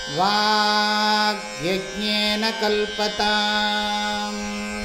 वाग्यज्ञेन कल्पताम्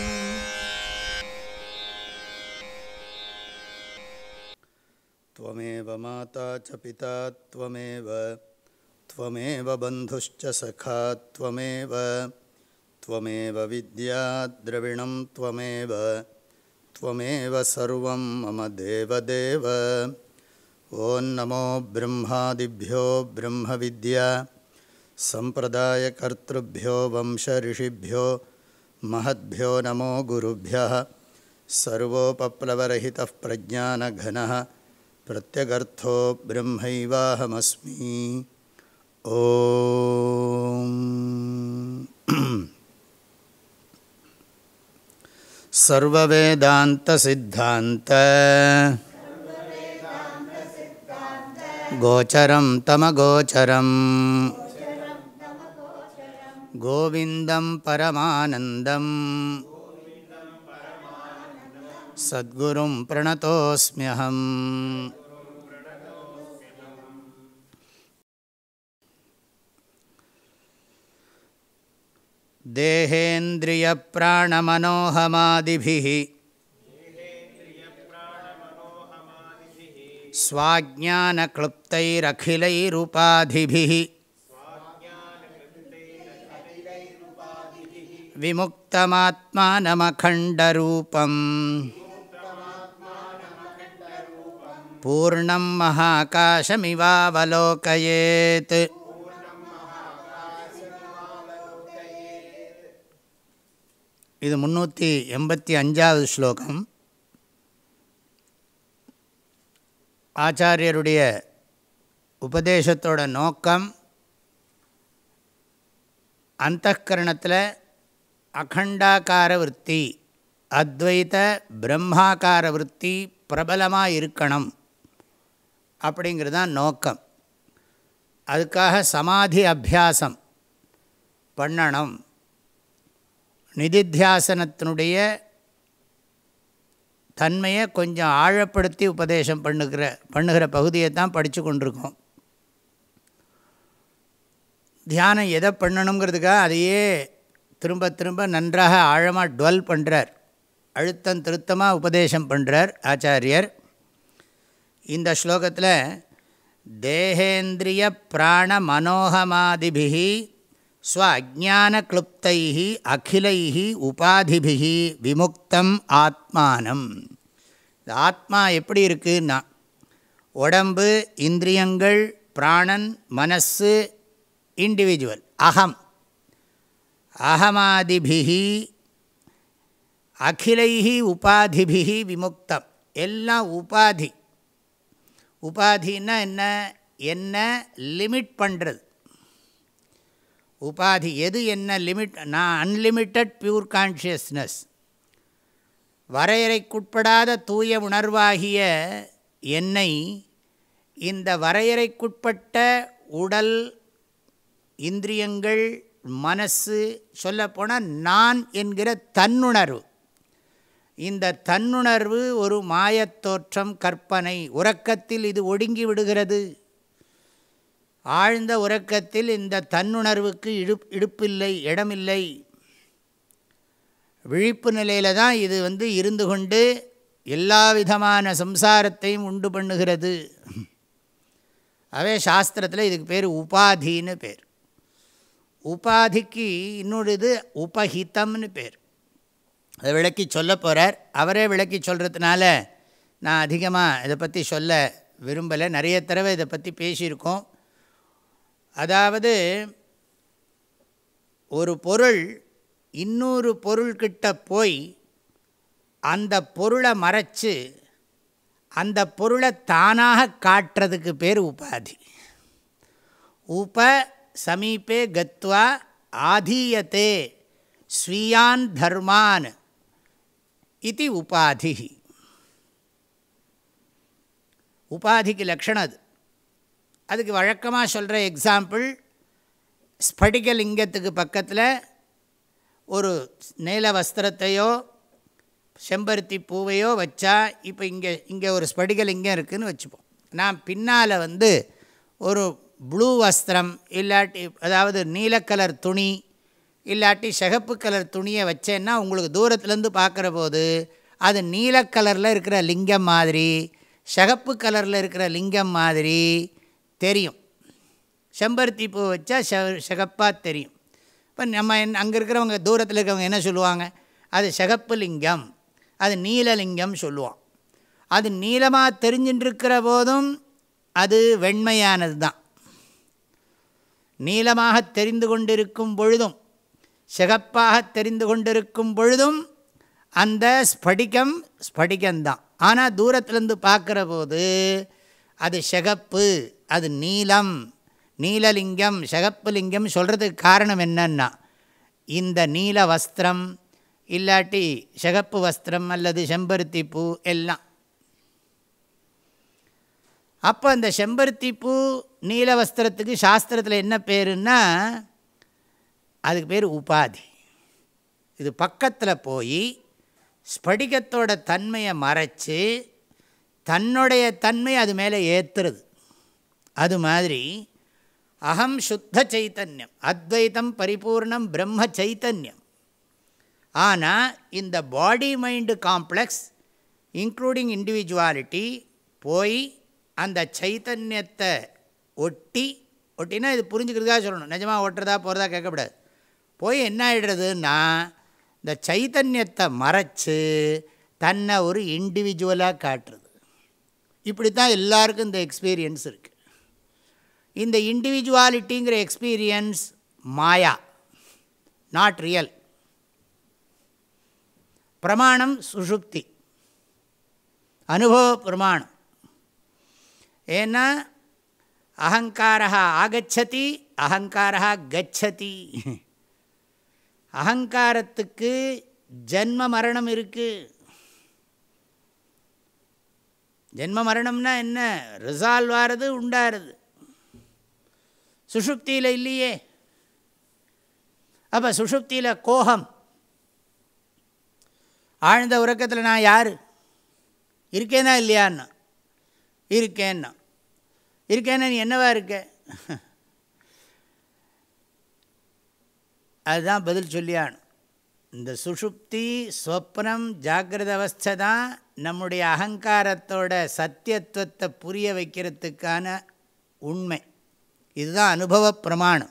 त्वमेव माता च पिता त्वमेव त्वमेव बन्धुश्च सखा त्वमेव त्वमेव विद्या द्रविणं त्वमेव त्वमेव सर्वं मम देवदेव ॐ नमो ब्रह्मादिभ्यो ब्रह्मविद्या सम्प्रदायकर्तृभ्यो वंशऋषिभ्यो महद्भ्यो नमो गुरुभ्यः सर्वोपप्लवरहितः प्रज्ञानघनः प्रत्यगर्थो ब्रह्मैवाहमस्मि ॐ सर्ववेदान्तसिद्धान्त गोचरं तमगोचरम् गोविन्दं परमानन्दम् सद्गुरुं प्रणतोऽस्म्यहम् देहेन्द्रियप्राणमनोहमादिभिः स्वाज्ञानक्लुप्तैरखिलैरुपाधिभिः विमुक्तमात्मानमखण्डरूपम् पूर्णं महाकाशमिवावलोकयेत् இது முந்நூற்றி எண்பத்தி அஞ்சாவது ஸ்லோகம் ஆச்சாரியருடைய உபதேசத்தோட நோக்கம் அந்தகரணத்தில் அகண்டாக்கார விற்பி அத்வைத பிரம்மாக்கார விற்பி பிரபலமாக இருக்கணும் அப்படிங்கிறது தான் நோக்கம் அதுக்காக சமாதி அபியாசம் பண்ணணும் நிதித்தியாசனத்தினுடைய தன்மையை கொஞ்சம் ஆழப்படுத்தி உபதேசம் பண்ணுகிற பண்ணுகிற பகுதியை தான் படித்து கொண்டிருக்கோம் தியானம் எதை பண்ணணுங்கிறதுக்காக அதையே திரும்ப திரும்ப நன்றாக ஆழமாக டுவெல் பண்ணுறார் அழுத்தம் திருத்தமாக உபதேசம் பண்ணுறார் ஆச்சாரியர் இந்த ஸ்லோகத்தில் தேகேந்திரிய பிராண மனோகமாதிபிகி ஸ்வ அஜானக்ளுப்தை அகிலை உபாதிபி விமுக்தம் ஆத்மானம் இந்த ஆத்மா எப்படி இருக்குன்னா உடம்பு இந்திரியங்கள் பிராணன் மனசு இண்டிவிஜுவல் அகம் அகமாதிபிகி அகிலை உபாதிபிகி விமுக்தம் எல்லாம் உபாதி உபாதின்னா என்ன என்ன லிமிட் பண்ணுறது உபாதி எது என்ன லிமிட் நான் அன்லிமிட்டட் பியூர் கான்ஷியஸ்னஸ் வரையறைக்குட்படாத தூய உணர்வாகிய என்னை இந்த வரையறைக்குட்பட்ட உடல் இந்திரியங்கள் மனசு சொல்லப்போனால் நான் என்கிற தன்னுணர்வு இந்த தன்னுணர்வு ஒரு மாயத்தோற்றம் கற்பனை உறக்கத்தில் இது ஒடுங்கி விடுகிறது ஆழ்ந்த உறக்கத்தில் இந்த தன்னுணர்வுக்கு இடு இடுப்பில்லை இடமில்லை விழிப்பு நிலையில் தான் இது வந்து இருந்து கொண்டு எல்லா விதமான சம்சாரத்தையும் உண்டு பண்ணுகிறது அவே சாஸ்திரத்தில் இதுக்கு பேர் உபாதின்னு பேர் உபாதிக்கு இன்னொரு இது உபஹிதம்னு பேர் அதை விளக்கி சொல்ல போகிறார் அவரே விளக்கி சொல்கிறதுனால நான் அதிகமாக இதை பற்றி சொல்ல விரும்பலை நிறைய தடவை இதை பற்றி பேசியிருக்கோம் அதாவது ஒரு பொருள் இன்னொரு பொருள்கிட்ட போய் அந்த பொருளை மறைச்சு அந்த பொருளை தானாக காட்டுறதுக்கு பேர் உபாதி உப சமீபே கத்வா ஆதீயத்தே ஸ்வீயான் தர்மான் இது உபாதி உபாதிக்கு லக்ஷணம் அது அதுக்கு வழக்கமாக சொல்கிற எக்ஸாம்பிள் ஸ்படிகலிங்கத்துக்கு பக்கத்தில் ஒரு நீல வஸ்திரத்தையோ செம்பருத்தி பூவையோ வச்சா இப்போ இங்கே இங்கே ஒரு ஸ்படிகலிங்கம் இருக்குதுன்னு வச்சுப்போம் நான் பின்னால் வந்து ஒரு ப்ளூ வஸ்திரம் இல்லாட்டி அதாவது நீல கலர் துணி இல்லாட்டி சிகப்பு கலர் துணியை வச்சேன்னா உங்களுக்கு தூரத்துலேருந்து பார்க்குற போது அது நீல கலரில் இருக்கிற லிங்கம் மாதிரி சிகப்பு கலரில் இருக்கிற லிங்கம் மாதிரி தெரியும் செம்பருத்தி பூ வச்சா செ சிகப்பாக தெரியும் இப்போ நம்ம என் அங்கே இருக்கிறவங்க தூரத்தில் இருக்கிறவங்க என்ன சொல்லுவாங்க அது சிகப்பு லிங்கம் அது நீலலிங்கம் சொல்லுவோம் அது நீளமாக தெரிஞ்சுட்டுருக்கிற போதும் அது வெண்மையானது தான் நீளமாக தெரிந்து கொண்டிருக்கும் பொழுதும் சிகப்பாக தெரிந்து கொண்டிருக்கும் பொழுதும் அந்த ஸ்படிகம் ஸ்படிகம்தான் ஆனால் தூரத்துலேருந்து பார்க்குற போது அது சிகப்பு அது நீலம் நீலலிங்கம் சிகப்பு லிங்கம் சொல்கிறதுக்கு காரணம் என்னன்னா இந்த நீல வஸ்திரம் இல்லாட்டி சிகப்பு வஸ்திரம் அல்லது செம்பருத்தி பூ எல்லாம் அப்போ அந்த செம்பருத்தி பூ நீல வஸ்திரத்துக்கு சாஸ்திரத்தில் என்ன பேருன்னா அதுக்கு பேர் உபாதி இது பக்கத்தில் போய் ஸ்படிகத்தோட தன்மையை மறைச்சி தன்னுடைய தன்மை அது மேலே ஏற்றுறது அது மாதிரி அகம் சுத்த சைத்தன்யம் அத்வைத்தம் பரிபூர்ணம் பிரம்ம சைத்தன்யம் ஆனால் இந்த body mind complex including individuality போய் அந்த சைத்தன்யத்தை ஒட்டி ஒட்டினா இது புரிஞ்சுக்கிறதுக்காக சொல்லணும் நிஜமாக ஒட்டுறதா போகிறதா கேட்கக்கூடாது போய் என்ன ஆகிடுறதுன்னா இந்த சைத்தன்யத்தை மறைச்சு தன்னை ஒரு இண்டிவிஜுவலாக காட்டுறது இப்படி தான் எல்லாருக்கும் இந்த எக்ஸ்பீரியன்ஸ் இருக்குது இந்த இண்டிவிஜுவாலிட்டிங்கிற எக்ஸ்பீரியன்ஸ் மாயா நாட் ரியல் பிரமாணம் சுஷுப்தி அனுபவ பிரமாணம் ஏன்னா அகங்காரா ஆகச்சதி அகங்காரா கச்சதி அகங்காரத்துக்கு ஜென்ம மரணம் இருக்குது ஜென்ம மரணம்னா என்ன ரிசால்வ் ஆகிறது உண்டாகிறது சுஷுப்தியில் இல்லையே அப்போ சுஷுப்தியில் கோகம் ஆழ்ந்த உறக்கத்தில் நான் யார் இருக்கேனா இல்லையான்னா இருக்கேன்னா இருக்கேன்னா நீ என்னவா இருக்க அதுதான் பதில் சொல்லியானும் இந்த சுஷுப்தி ஸ்வப்னம் ஜாகிரத அவஸ்தை தான் நம்முடைய அகங்காரத்தோட சத்தியத்துவத்தை புரிய வைக்கிறதுக்கான உண்மை இதுதான் அனுபவ பிரமாணம்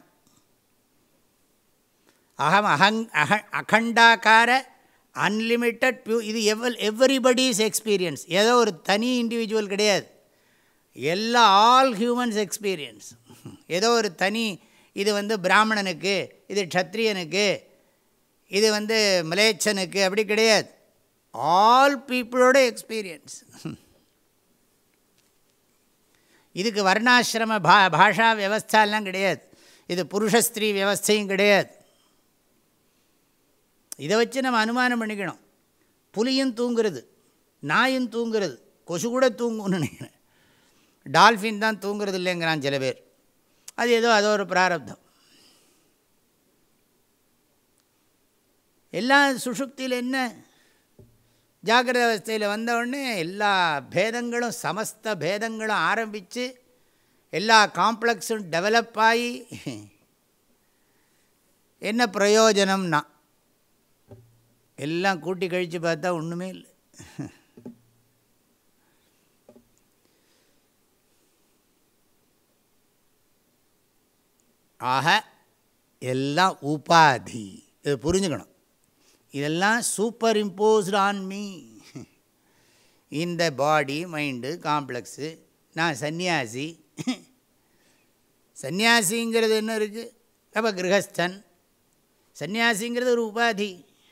அகம் அகங் அக அகண்டாக்கார அன்லிமிட்டட் பியூ இது எவ் எவ்ரிபடிஸ் எக்ஸ்பீரியன்ஸ் ஏதோ ஒரு தனி இண்டிவிஜுவல் கிடையாது எல்லா ஆல் ஹியூமன்ஸ் எக்ஸ்பீரியன்ஸ் ஏதோ ஒரு தனி இது வந்து பிராமணனுக்கு இது க்ஷத்ரியனுக்கு இது வந்து மலேச்சனுக்கு அப்படி கிடையாது ஆல் பீப்புளோட எக்ஸ்பீரியன்ஸ் இதுக்கு வர்ணாசிரம பா பாஷா வியவஸ்தாலாம் கிடையாது இது புருஷஸ்திரீ வியவஸ்தையும் கிடையாது இதை வச்சு நம்ம அனுமானம் பண்ணிக்கணும் புலியும் தூங்குறது நாயும் தூங்குறது கொசு கூட தூங்கும்னு நினைக்கிறேன் டால்ஃபின் தான் தூங்குறது இல்லைங்கிறான் சில பேர் அது ஏதோ அதோ ஒரு பிராரப்தம் எல்லா சுஷுப்தியில் என்ன ஜாகிரத அவஸ்தையில் வந்தவுடனே எல்லா பேதங்களும் சமஸ்த பேதங்களும் ஆரம்பித்து எல்லா காம்ப்ளெக்ஸும் டெவலப் ஆகி என்ன பிரயோஜனம்னா எல்லாம் கூட்டி கழித்து பார்த்தா ஒன்றுமே இல்லை ஆக எல்லாம் உபாதி இது புரிஞ்சுக்கணும் இதெல்லாம் சூப்பர் இம்போஸ்டு ஆன் மீ இந்த பாடி மைண்டு காம்ப்ளெக்ஸு நான் சந்நியாசி சந்நியாசிங்கிறது என்ன இருக்குது அப்போ கிரகஸ்தன் சந்நியாசிங்கிறது ஒரு உபாதி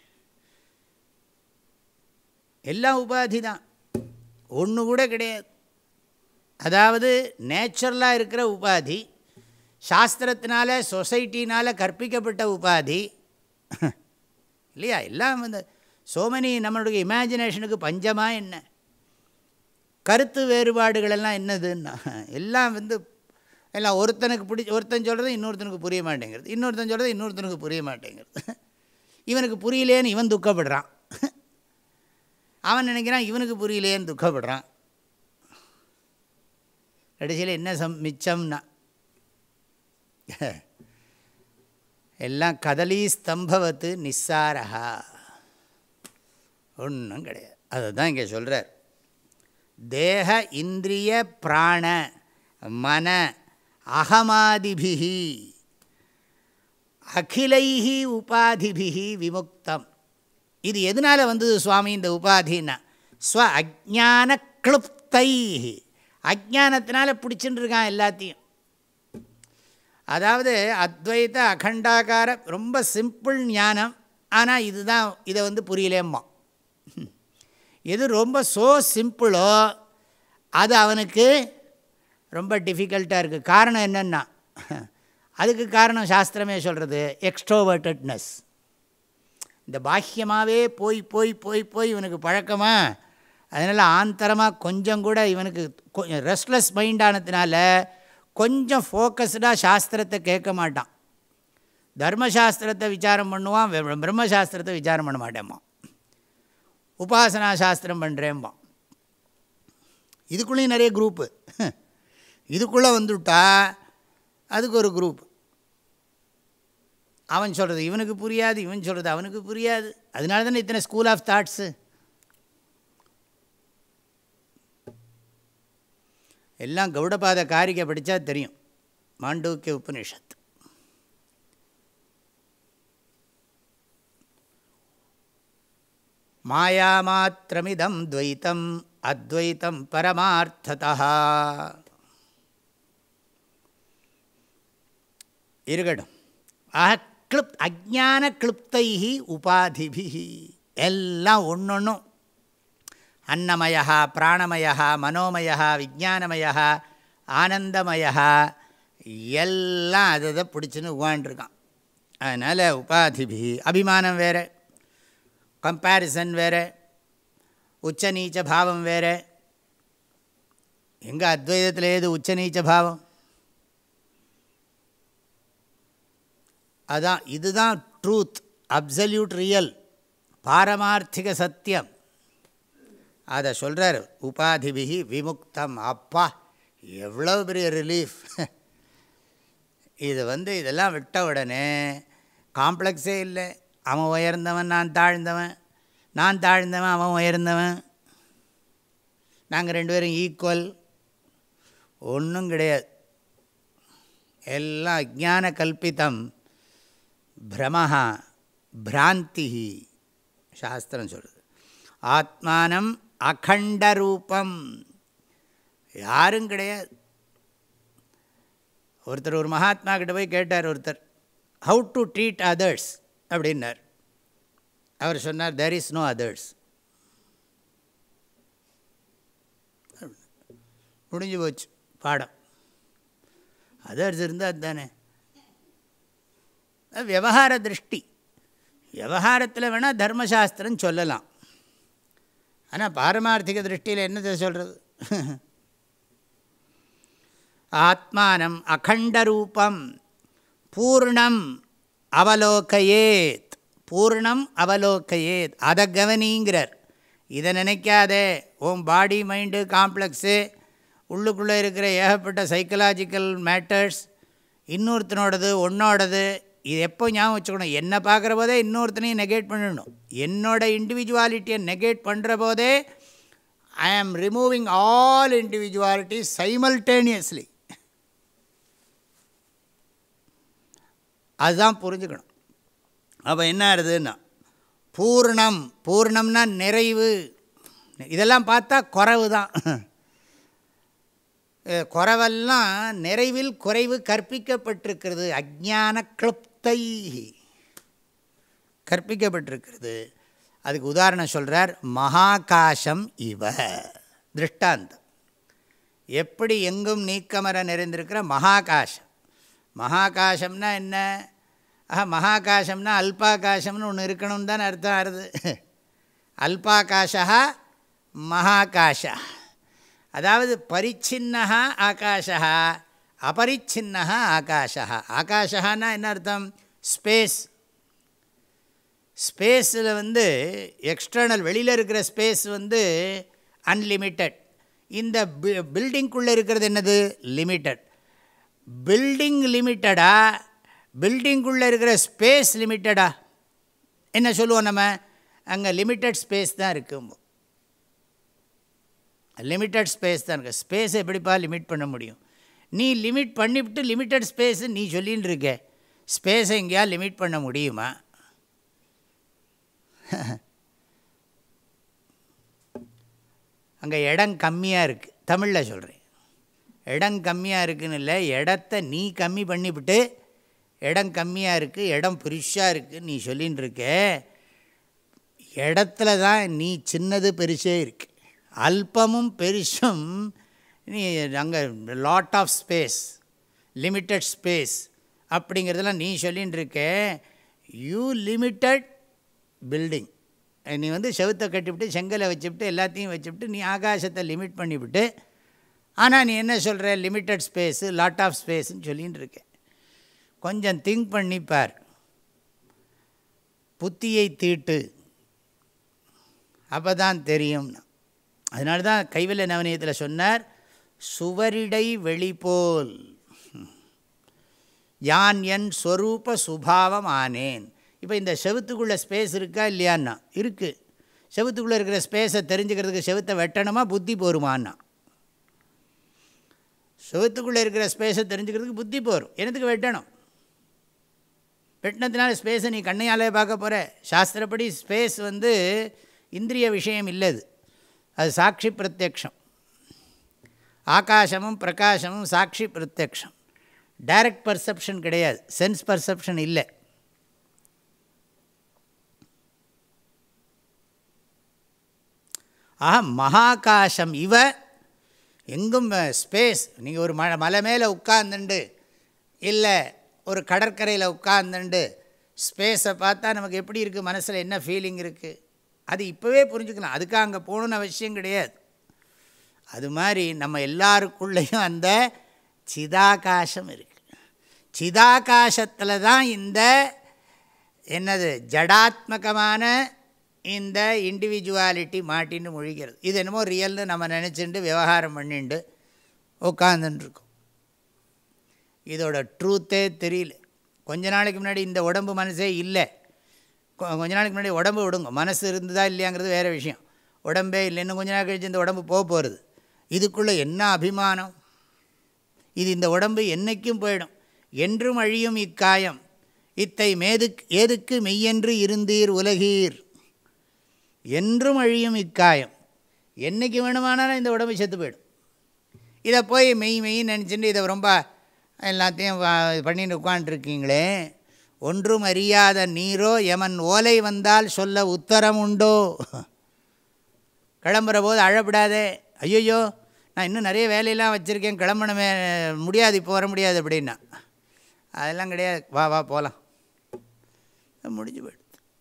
எல்லாம் உபாதி தான் ஒன்று கூட கிடையாது அதாவது நேச்சுரலாக இருக்கிற உபாதி சாஸ்திரத்தினால சொசைட்டினால் கற்பிக்கப்பட்ட உபாதி இல்லையா எல்லாம் வந்து சோமனி நம்மளுடைய இமேஜினேஷனுக்கு பஞ்சமாக என்ன கருத்து வேறுபாடுகளெல்லாம் என்னதுன்னா எல்லாம் வந்து எல்லாம் ஒருத்தனுக்கு பிடி ஒருத்தன் சொல்கிறது இன்னொருத்தனுக்கு புரிய மாட்டேங்கிறது இன்னொருத்தன் சொல்கிறது இன்னொருத்தனுக்கு புரிய மாட்டேங்கிறது இவனுக்கு புரியலேன்னு இவன் துக்கப்படுறான் அவன் நினைக்கிறான் இவனுக்கு புரியலேன்னு துக்கப்படுறான் கடைசியில் என்ன சம் மிச்சம்னா எல்லாம் கதலி ஸ்தம்பவத்து நிஸ்ஸாரஹா ஒன்றும் கிடையாது அதை தான் இங்கே சொல்கிறார் தேக இந்திரிய பிராண மன அகமாதிபிகி அகிலைஹி உபாதிபிகி விமுக்தம் இது எதனால் வந்தது சுவாமி இந்த உபாதின்னா ஸ்வ அஜான கிளுப்தை அஜானத்தினால பிடிச்சுட்டு இருக்கான் எல்லாத்தையும் அதாவது அத்வைத அகண்டாகார ரொம்ப சிம்பிள் ஞானம் ஆனால் இதுதான் இதை வந்து புரியலேம்மா எது ரொம்ப ஸோ சிம்பிளோ அது அவனுக்கு ரொம்ப டிஃபிகல்ட்டாக இருக்குது காரணம் என்னென்னா அதுக்கு காரணம் சாஸ்திரமே சொல்கிறது எக்ஸ்ட்ரோவர்டட்னஸ் இந்த பாஹ்யமாகவே போய் போய் போய் போய் இவனுக்கு பழக்கமா அதனால் ஆந்தரமாக கொஞ்சம் கூட இவனுக்கு கொஞ்சம் ரெஸ்ட்லெஸ் மைண்டானதுனால கொஞ்சம் ஃபோக்கஸ்டாக சாஸ்திரத்தை கேட்க மாட்டான் தர்மசாஸ்திரத்தை விசாரம் பண்ணுவான் வெ- பிரம்மசாஸ்திரத்தை விசாரம் பண்ண மாட்டேம்மா உபாசனா சாஸ்திரம் பண்ணுறேம்பான் இதுக்குள்ளேயும் நிறைய குரூப்பு இதுக்குள்ளே வந்துவிட்டா அதுக்கு ஒரு குரூப் அவன் சொல்கிறது இவனுக்கு புரியாது இவன் சொல்கிறது அவனுக்கு புரியாது அதனால தானே இத்தனை ஸ்கூல் ஆஃப் தாட்ஸு எல்லாம் கௌடபாத காரிகை படித்தா தெரியும் மாண்டூக்கிய உபனிஷத் மாயாமாத்திரமிதம் துவைத்தம் அத்வைத்தம் பரமார்த்ததா இருக்கட்டும் ஆக கிளிப் அஜான கிளிப்தைஹி உபாதிபிஹி எல்லாம் ஒன்றொன்றும் அன்னமயா பிராணமயா மனோமயா விஜானமயா ஆனந்தமயா எல்லாம் அதை அதை பிடிச்சின்னு உட்காண்ட்ருக்கான் அதனால் உபாதிபி அபிமானம் வேறு கம்பேரிசன் வேறு உச்ச நீச்ச பாவம் வேறு எங்கே அத்வைதத்தில் ஏது உச்ச நீச்ச பாவம் அதான் இதுதான் ட்ரூத் அப்சல்யூட் ரியல் பாரமார்த்திக சத்தியம் அதை சொல்கிறார் உபாதிபிகி விமுக்தம் அப்பா எவ்வளோ பெரிய ரிலீஃப் இது வந்து இதெல்லாம் விட்ட உடனே காம்ப்ளெக்ஸே இல்லை அவன் உயர்ந்தவன் நான் தாழ்ந்தவன் நான் தாழ்ந்தவன் அவன் உயர்ந்தவன் நாங்கள் ரெண்டு பேரும் ஈக்குவல் ஒன்றும் கிடையாது எல்லாம் அஜான கல்பித்தம் பிரமஹா பிராந்தி சாஸ்திரம் சொல்லுது ஆத்மானம் அகண்ட ரூபம் யாரும் கிடையாது ஒருத்தர் ஒரு மகாத்மா கிட்ட போய் கேட்டார் ஒருத்தர் ஹவு டு ட்ரீட் அதர்ஸ் அப்படின்னார் அவர் சொன்னார் தெர் இஸ் நோ அதர்ஸ் முடிஞ்சு போச்சு பாடம் அதர்ஸ் இருந்தால் அதுதானே அது விவகார திருஷ்டி விவகாரத்தில் வேணால் தர்மசாஸ்திரம் சொல்லலாம் ஆனால் பாரமார்த்திக திருஷ்டியில் என்னத்தை சொல்கிறது ஆத்மானம் அகண்டரூபம் பூர்ணம் அவலோக்கையேத் பூர்ணம் அவலோக்கையேத் அதை கவனிங்கிறார் இதை நினைக்காதே உன் பாடி மைண்டு காம்ப்ளெக்ஸு உள்ளுக்குள்ளே இருக்கிற ஏகப்பட்ட சைக்கலாஜிக்கல் மேட்டர்ஸ் இன்னொருத்தனோடது உன்னோடது இது எப்போ ஞாபகம் வச்சுக்கணும் என்னை பார்க்குற போதே இன்னொருத்தனையும் நெகேட் பண்ணிடணும் என்னோட இண்டிவிஜுவாலிட்டியை நெகேட் பண்ணுற போதே ஐ ஆம் ரிமூவிங் ஆல் இண்டிவிஜுவாலிட்டி சைமல்டேனியஸ்லி அதுதான் புரிஞ்சுக்கணும் அப்போ என்ன ஆகுதுன்னா பூர்ணம் பூர்ணம்னா நிறைவு இதெல்லாம் பார்த்தா குறைவு தான் அஹ் குறைவெல்லாம் நிறைவில் குறைவு கற்பிக்கப்பட்டிருக்கிறது அஜான கிளுப்தை கற்பிக்கப்பட்டிருக்கிறது அதுக்கு உதாரணம் சொல்கிறார் மகாகாசம் இவ திருஷ்டாந்தம் எப்படி எங்கும் நீக்கமர நிறைந்திருக்கிற மகாகாசம் மகாகாசம்னா என்ன ஆஹா மகாகாசம்னா அல்பாகாசம்னு ஒன்று இருக்கணும்னு தானே அர்த்தம் ஆறுது அல்பாகாஷா மகாகாஷா அதாவது பரிச்சின்னா ஆகாஷா அபரிச்சின்னா ஆகாஷா ஆகாஷான்னா என்ன அர்த்தம் ஸ்பேஸ் ஸ்பேஸில் வந்து எக்ஸ்டர்னல் வெளியில் இருக்கிற ஸ்பேஸ் வந்து அன்லிமிட்டெட் இந்த பி பில்டிங்குள்ளே இருக்கிறது என்னது லிமிட்டட் பில்டிங் லிமிட்டடா பில்டிங்குள்ளே இருக்கிற ஸ்பேஸ் லிமிட்டடா என்ன சொல்லுவோம் நம்ம அங்கே லிமிட்டட் ஸ்பேஸ் தான் இருக்கும் லிமிட்டட் ஸ்பேஸ் தான் இருக்கு ஸ்பேஸை எப்படிப்பா லிமிட் பண்ண முடியும் நீ லிமிட் பண்ணிவிட்டு லிமிட்டட் ஸ்பேஸு நீ சொல்லின்னு இருக்க ஸ்பேஸை எங்கேயா லிமிட் பண்ண முடியுமா அங்கே இடம் கம்மியாக இருக்குது தமிழில் சொல்கிறேன் இடம் கம்மியாக இருக்குன்னு இல்லை இடத்த நீ கம்மி பண்ணிவிட்டு இடம் கம்மியாக இருக்குது இடம் பெருசாக இருக்குன்னு நீ சொல்லின்னு இருக்க இடத்துல தான் நீ சின்னது பெருசே இருக்கு அல்பமும் பெருசும் நீ அங்கே lot of space limited space அப்படிங்கிறதெல்லாம் நீ சொல்லின்னு இருக்க யூ லிமிட்டட் பில்டிங் நீ வந்து செவுத்தை கட்டிவிட்டு செங்கலை வச்சுவிட்டு எல்லாத்தையும் வச்சுவிட்டு நீ ஆகாசத்தை லிமிட் பண்ணிவிட்டு ஆனால் நீ என்ன சொல்கிற லிமிட்டட் ஸ்பேஸு லாட் ஆஃப் ஸ்பேஸுன்னு சொல்லின்னு இருக்க கொஞ்சம் திங்க் பண்ணிப்பார் புத்தியை தீட்டு அப்போ தான் தெரியும்னா அதனால தான் கைவல்ய நவனியத்தில் சொன்னார் சுவரிடை வெளிபோல் யான் என் ஸ்வரூப சுபாவம் ஆனேன் இப்போ இந்த செவுத்துக்குள்ளே ஸ்பேஸ் இருக்கா இல்லையான்னா இருக்குது செவுத்துக்குள்ளே இருக்கிற ஸ்பேஸை தெரிஞ்சுக்கிறதுக்கு செவுத்தை வெட்டணுமா புத்தி போருமான்னா செவத்துக்குள்ளே இருக்கிற ஸ்பேஸை தெரிஞ்சுக்கிறதுக்கு புத்தி போரும் என்னத்துக்கு வெட்டணும் வெட்டினதுனால ஸ்பேஸை நீ கண்ணையாலே பார்க்க போகிற சாஸ்திரப்படி ஸ்பேஸ் வந்து இந்திரிய விஷயம் இல்லது அது சாட்சி பிரத்யக்ஷம் ஆகாசமும் பிரகாசமும் சாட்சி பிரத்யக்ஷம் டைரக்ட் பர்செப்ஷன் கிடையாது சென்ஸ் பர்செப்ஷன் இல்லை ஆஹா மகாகாசம் இவ எங்கும் ஸ்பேஸ் நீங்கள் ஒரு ம மலை மேலே உட்காந்துண்டு இல்லை ஒரு கடற்கரையில் உட்காந்துண்டு ஸ்பேஸை பார்த்தா நமக்கு எப்படி இருக்குது மனசில் என்ன ஃபீலிங் இருக்குது அது இப்போவே புரிஞ்சுக்கலாம் அதுக்காக அங்கே போகணுன்னு அவசியம் கிடையாது அது மாதிரி நம்ம எல்லாருக்குள்ளேயும் அந்த சிதாகாசம் இருக்குது சிதாகாசத்தில் தான் இந்த என்னது ஜடாத்மகமான இந்த இண்டிவிஜுவாலிட்டி மாட்டின்னு முழிக்கிறது இது என்னமோ ரியல்னு நம்ம நினச்சிட்டு விவகாரம் பண்ணிட்டு உட்காந்துட்டுருக்கோம் இதோட ட்ரூத்தே தெரியல கொஞ்ச நாளைக்கு முன்னாடி இந்த உடம்பு மனசே இல்லை கொஞ்ச நாளைக்கு முன்னாடி உடம்பு விடுங்க மனசு இருந்ததா இல்லையாங்கிறது வேறு விஷயம் உடம்பே இல்லை இன்னும் கொஞ்ச நாள் கழிச்சு இந்த உடம்பு போக போகிறது இதுக்குள்ளே என்ன அபிமானம் இது இந்த உடம்பு என்றைக்கும் போயிடும் என்றும் அழியும் இக்காயம் இத்தை மேதுக் ஏதுக்கு மெய்யென்று இருந்தீர் உலகீர் என்றும் அழியும் இக்காயம் என்றைக்கு வேணுமானாலும் இந்த உடம்பு செத்து போயிடும் இதை போய் மெய் மெய்ன்னு நினச்சிட்டு இதை ரொம்ப எல்லாத்தையும் பண்ணிட்டு உட்காண்ட்ருக்கீங்களே ஒன்றும் அறியாத நீரோ எமன் ஓலை வந்தால் சொல்ல உத்தரம் உண்டோ கிளம்புற போது அழப்படாதே ஐயோ நான் இன்னும் நிறைய வேலையெல்லாம் வச்சுருக்கேன் கிளம்பணுமே முடியாது இப்போ வர முடியாது அப்படின்னா அதெல்லாம் கிடையாது வா வா போகலாம் முடிஞ்சு போயிடுது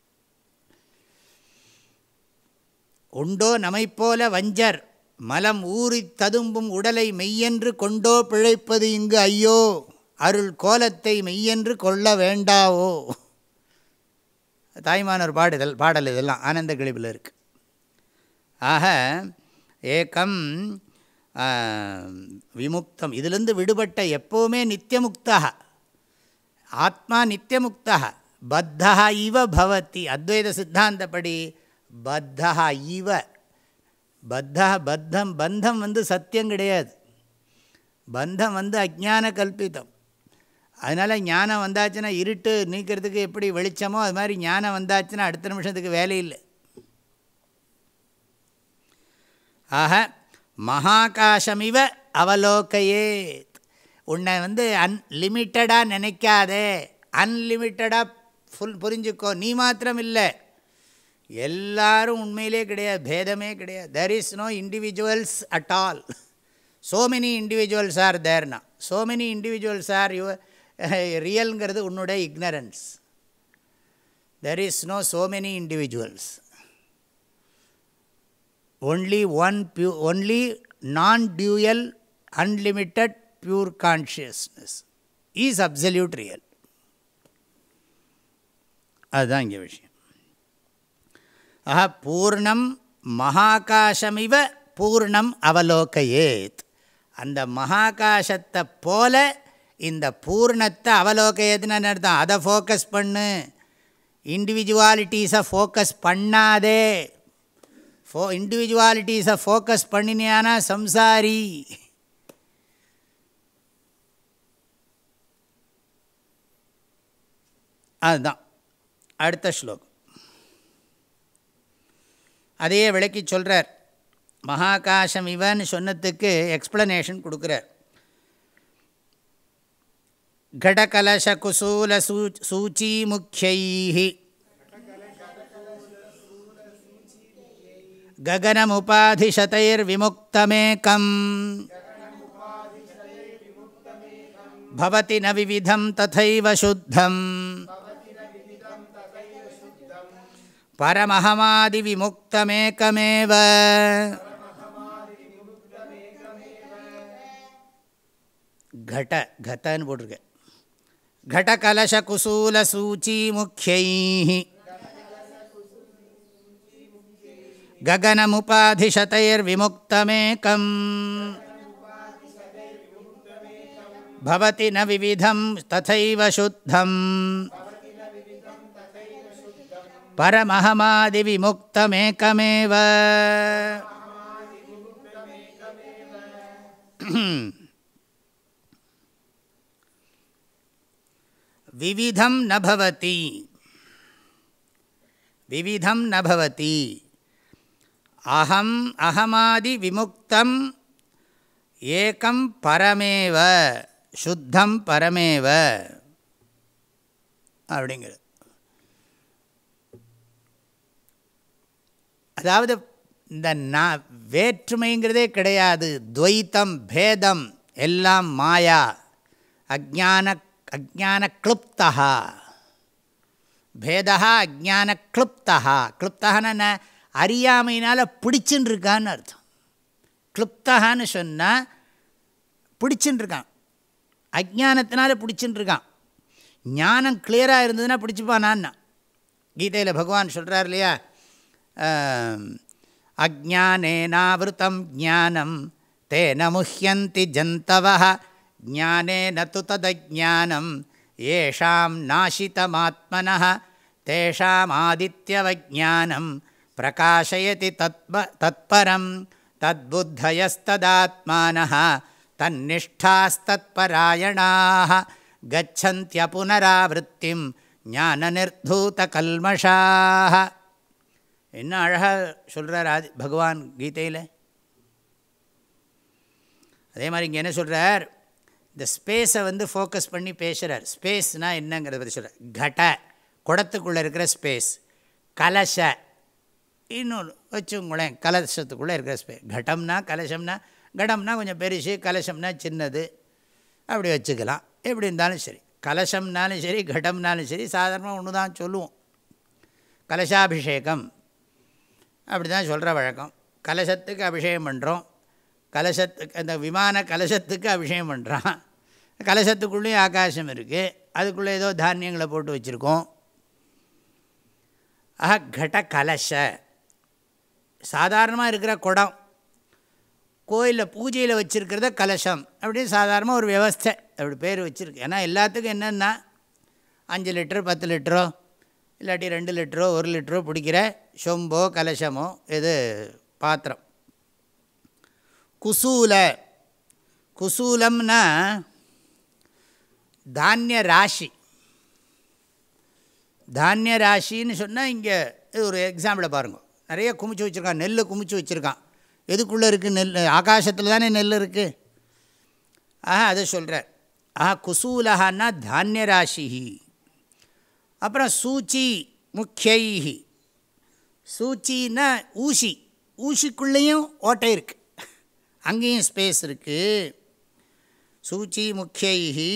உண்டோ நமைப்போல வஞ்சர் மலம் ஊறி ததும்பும் உடலை மெய்யென்று கொண்டோ பிழைப்பது இங்கு ஐயோ அருள் கோலத்தை மெய்யென்று கொள்ள வேண்டாவோ தாய்மானவர் பாடுதல் பாடல் இதெல்லாம் ஆனந்த கிழிப்பில் இருக்குது ஆக ஏக்கம் விமுக்தம் இதிலிருந்து விடுபட்ட எப்போவுமே நித்தியமுக்தா ஆத்மா நித்தியமுக்தா பத்தா இவ பவதி அத்வைத சித்தாந்தப்படி பத்தா இவ பத்தா பத்தம் பந்தம் வந்து சத்தியம் கிடையாது பந்தம் வந்து அஜான கல்பித்தம் அதனால் ஞானம் வந்தாச்சுன்னா இருட்டு நீக்கிறதுக்கு எப்படி வெளிச்சமோ அது மாதிரி ஞானம் வந்தாச்சுன்னா அடுத்த நிமிஷத்துக்கு வேலை இல்லை ஆக மகாகாசமிவ அவலோக்கையே உன்னை வந்து அன்லிமிட்டடாக நினைக்காதே அன்லிமிட்டடாக ஃபுல் புரிஞ்சுக்கோ நீ மாத்திரம் இல்லை எல்லாரும் உண்மையிலே கிடையாது பேதமே கிடையாது there is no individuals at all so many individuals are தேர்னா so many individuals are your ரியல்ங்கிறது உன்னுடைய ignorance there is no so many individuals only one pure only non dual unlimited pure consciousness is absolute real அதுதான் இங்கே விஷயம் ஆஹா பூர்ணம் மகாகாசமிவ பூர்ணம் அவலோக்கையேத் அந்த மகாகாசத்தை போல இந்த பூர்ணத்தை அவலோகயத்துன்னு அர்த்தம் அதை ஃபோக்கஸ் பண்ணு இண்டிவிஜுவாலிட்டிஸை ஃபோக்கஸ் பண்ணாதே ஃபோ இண்டிவிஜுவாலிட்டிஸை ஃபோக்கஸ் பண்ணினியானா சம்சாரி அதுதான் அடுத்த ஸ்லோகம் அதையே விளக்கி சொல்கிறார் மகாகாசம் இவன் சொன்னதுக்கு எக்ஸ்ப்ளனேஷன் கொடுக்குறார் घटकलशकुसूल सू सूचीमुख्यैः गगनमुपाधिशतैर्विमुक्तमेकम् भवति न विविधं तथैव शुद्धम् परमहमादिविमुक्तमेकमेव घट घटன்னு போட்டிருக்கேன் घटकलशकुसूलसूचीमुख्यैः गगनमुपाधिशतैर्विमुक्तमेकम् भवति न विविधं तथैव शुद्धम् परमहमादिविमुक्तमेकमेव விவிதம் நபவதி விவிதம் நபவதி அகம் அகமாதி விமுக்தம் ஏகம் பரமேவ சுத்தம் பரமேவ அப்படிங்கிறது அதாவது இந்த நான் வேற்றுமைங்கிறதே கிடையாது துவைத்தம் பேதம் எல்லாம் மாயா அஜான அஜானக்ளுப்தா பேதா அஜானக்ளுப்தா கிளுப்தகான்னு அறியாமையினால் பிடிச்சுன்னு இருக்கான்னு அர்த்தம் கிளுப்தகான்னு சொன்னால் பிடிச்சுன்னு இருக்கான் அஜானத்தினால பிடிச்சுன்னு இருக்கான் ஞானம் கிளியராக இருந்ததுன்னா பிடிச்சிப்பானான்னா கீதையில் பகவான் சொல்கிறார் இல்லையா அஜானேனாவிருத்தம் ஜானம் தேன முஹ்யந்தி ஜந்தவ ஜானேன து ததஜானம் ஏஷாம் நாசிதமாத்மன தேஷாமாதித்யவஜானம் பிரகாஷயதி தத்ம தத்பரம் தத்புத்தயஸ்ததாத்மான தன்னிஷ்டாஸ்தத்பராயணாக கச்சந்திய புனராவருத்திம் ஞான நிர்தூத கல்மஷாக என்ன அழகாக சொல்கிறார் ஆதி பகவான் கீதையில் அதே மாதிரி இங்கே என்ன சொல்கிறார் இந்த ஸ்பேஸை வந்து ஃபோக்கஸ் பண்ணி பேசுகிறார் ஸ்பேஸ்னால் என்னங்கிறத பற்றி சொல்கிறார் கட குடத்துக்குள்ளே இருக்கிற ஸ்பேஸ் கலச இன்னொன்று வச்சுங்களேன் கலசத்துக்குள்ளே இருக்கிற ஸ்பேஸ் கடம்னா கலசம்னா கடம்னா கொஞ்சம் பெருசு கலசம்னா சின்னது அப்படி வச்சுக்கலாம் எப்படி இருந்தாலும் சரி கலசம்னாலும் சரி கடம்னாலும் சரி சாதாரணமாக ஒன்று தான் சொல்லுவோம் கலசாபிஷேகம் அப்படி தான் சொல்கிற வழக்கம் கலசத்துக்கு அபிஷேகம் பண்ணுறோம் கலசத்துக்கு அந்த விமான கலசத்துக்கு அபிஷேகம் பண்ணுறான் கலசத்துக்குள்ளேயும் ஆகாசம் இருக்குது அதுக்குள்ளே ஏதோ தானியங்களை போட்டு வச்சுருக்கோம் ஆஹா கட கலச சாதாரணமாக இருக்கிற குடம் கோயிலில் பூஜையில் வச்சுருக்கிறத கலசம் அப்படின்னு சாதாரணமாக ஒரு வியவஸ்தை அப்படி பேர் வச்சுருக்கு ஏன்னா எல்லாத்துக்கும் என்னென்னா அஞ்சு லிட்டரு பத்து லிட்டரோ இல்லாட்டி ரெண்டு லிட்டரோ ஒரு லிட்டரோ பிடிக்கிற சொம்போ கலசமோ இது பாத்திரம் குசூல குசூலம்னா தானிய ராசி தானிய ராசின்னு சொன்னால் இங்கே ஒரு எக்ஸாம்பிளை பாருங்க நிறைய குமிச்சு வச்சுருக்கான் நெல் குமிச்சு வச்சுருக்கான் எதுக்குள்ளே இருக்குது நெல் ஆகாசத்தில் தானே நெல் இருக்குது ஆஹா அதை சொல்கிறார் ஆஹா குசூலஹான்னா தானிய ராசி அப்புறம் சூச்சி முக்கியைஹி சூச்சின்னா ஊசி ஊசிக்குள்ளேயும் ஓட்டை இருக்குது அங்கேயும் ஸ்பேஸ் இருக்குது சூச்சி முக்கியைஹி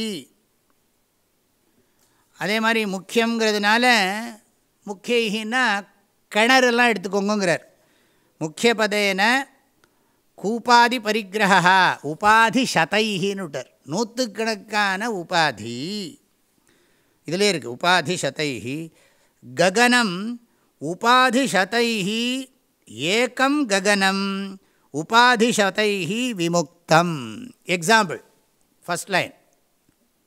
அதே மாதிரி முக்கியங்கிறதுனால முக்கியைனா கிணறுலாம் எடுத்துக்கோங்கிறார் முக்கிய பதேன கூப்பாதி பரிகிரகா உபாதி சதைஹின்னு விட்டார் நூற்றுக்கணக்கான உபாதி இதிலே இருக்குது உபாதி சதைஹி ககனம் உபாதி சதைஹி ஏக்கம் ககனம் உபாதி சதைஹி விமுக்தம் எக்ஸாம்பிள் ஃபஸ்ட் லைன்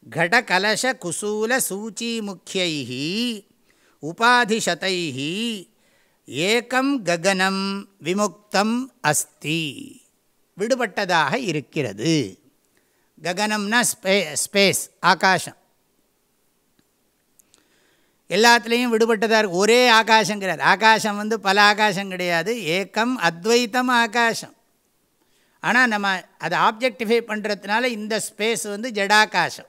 கடகலச குசூல சூச்சி முக்கியை உபாதிசதை ஏகம் ககனம் விமுக்தம் அஸ்தி விடுபட்டதாக இருக்கிறது ககனம்னா ஸ்பே ஸ்பேஸ் ஆகாசம் எல்லாத்துலேயும் விடுபட்டதாக இருக்கு ஒரே ஆகாசங்கிறார் ஆகாசம் வந்து பல ஆகாசம் கிடையாது ஏக்கம் அத்வைத்தம் ஆகாசம் ஆனால் நம்ம அதை ஆப்ஜெக்டிஃபை பண்ணுறதுனால இந்த ஸ்பேஸ் வந்து ஜடாகாசம்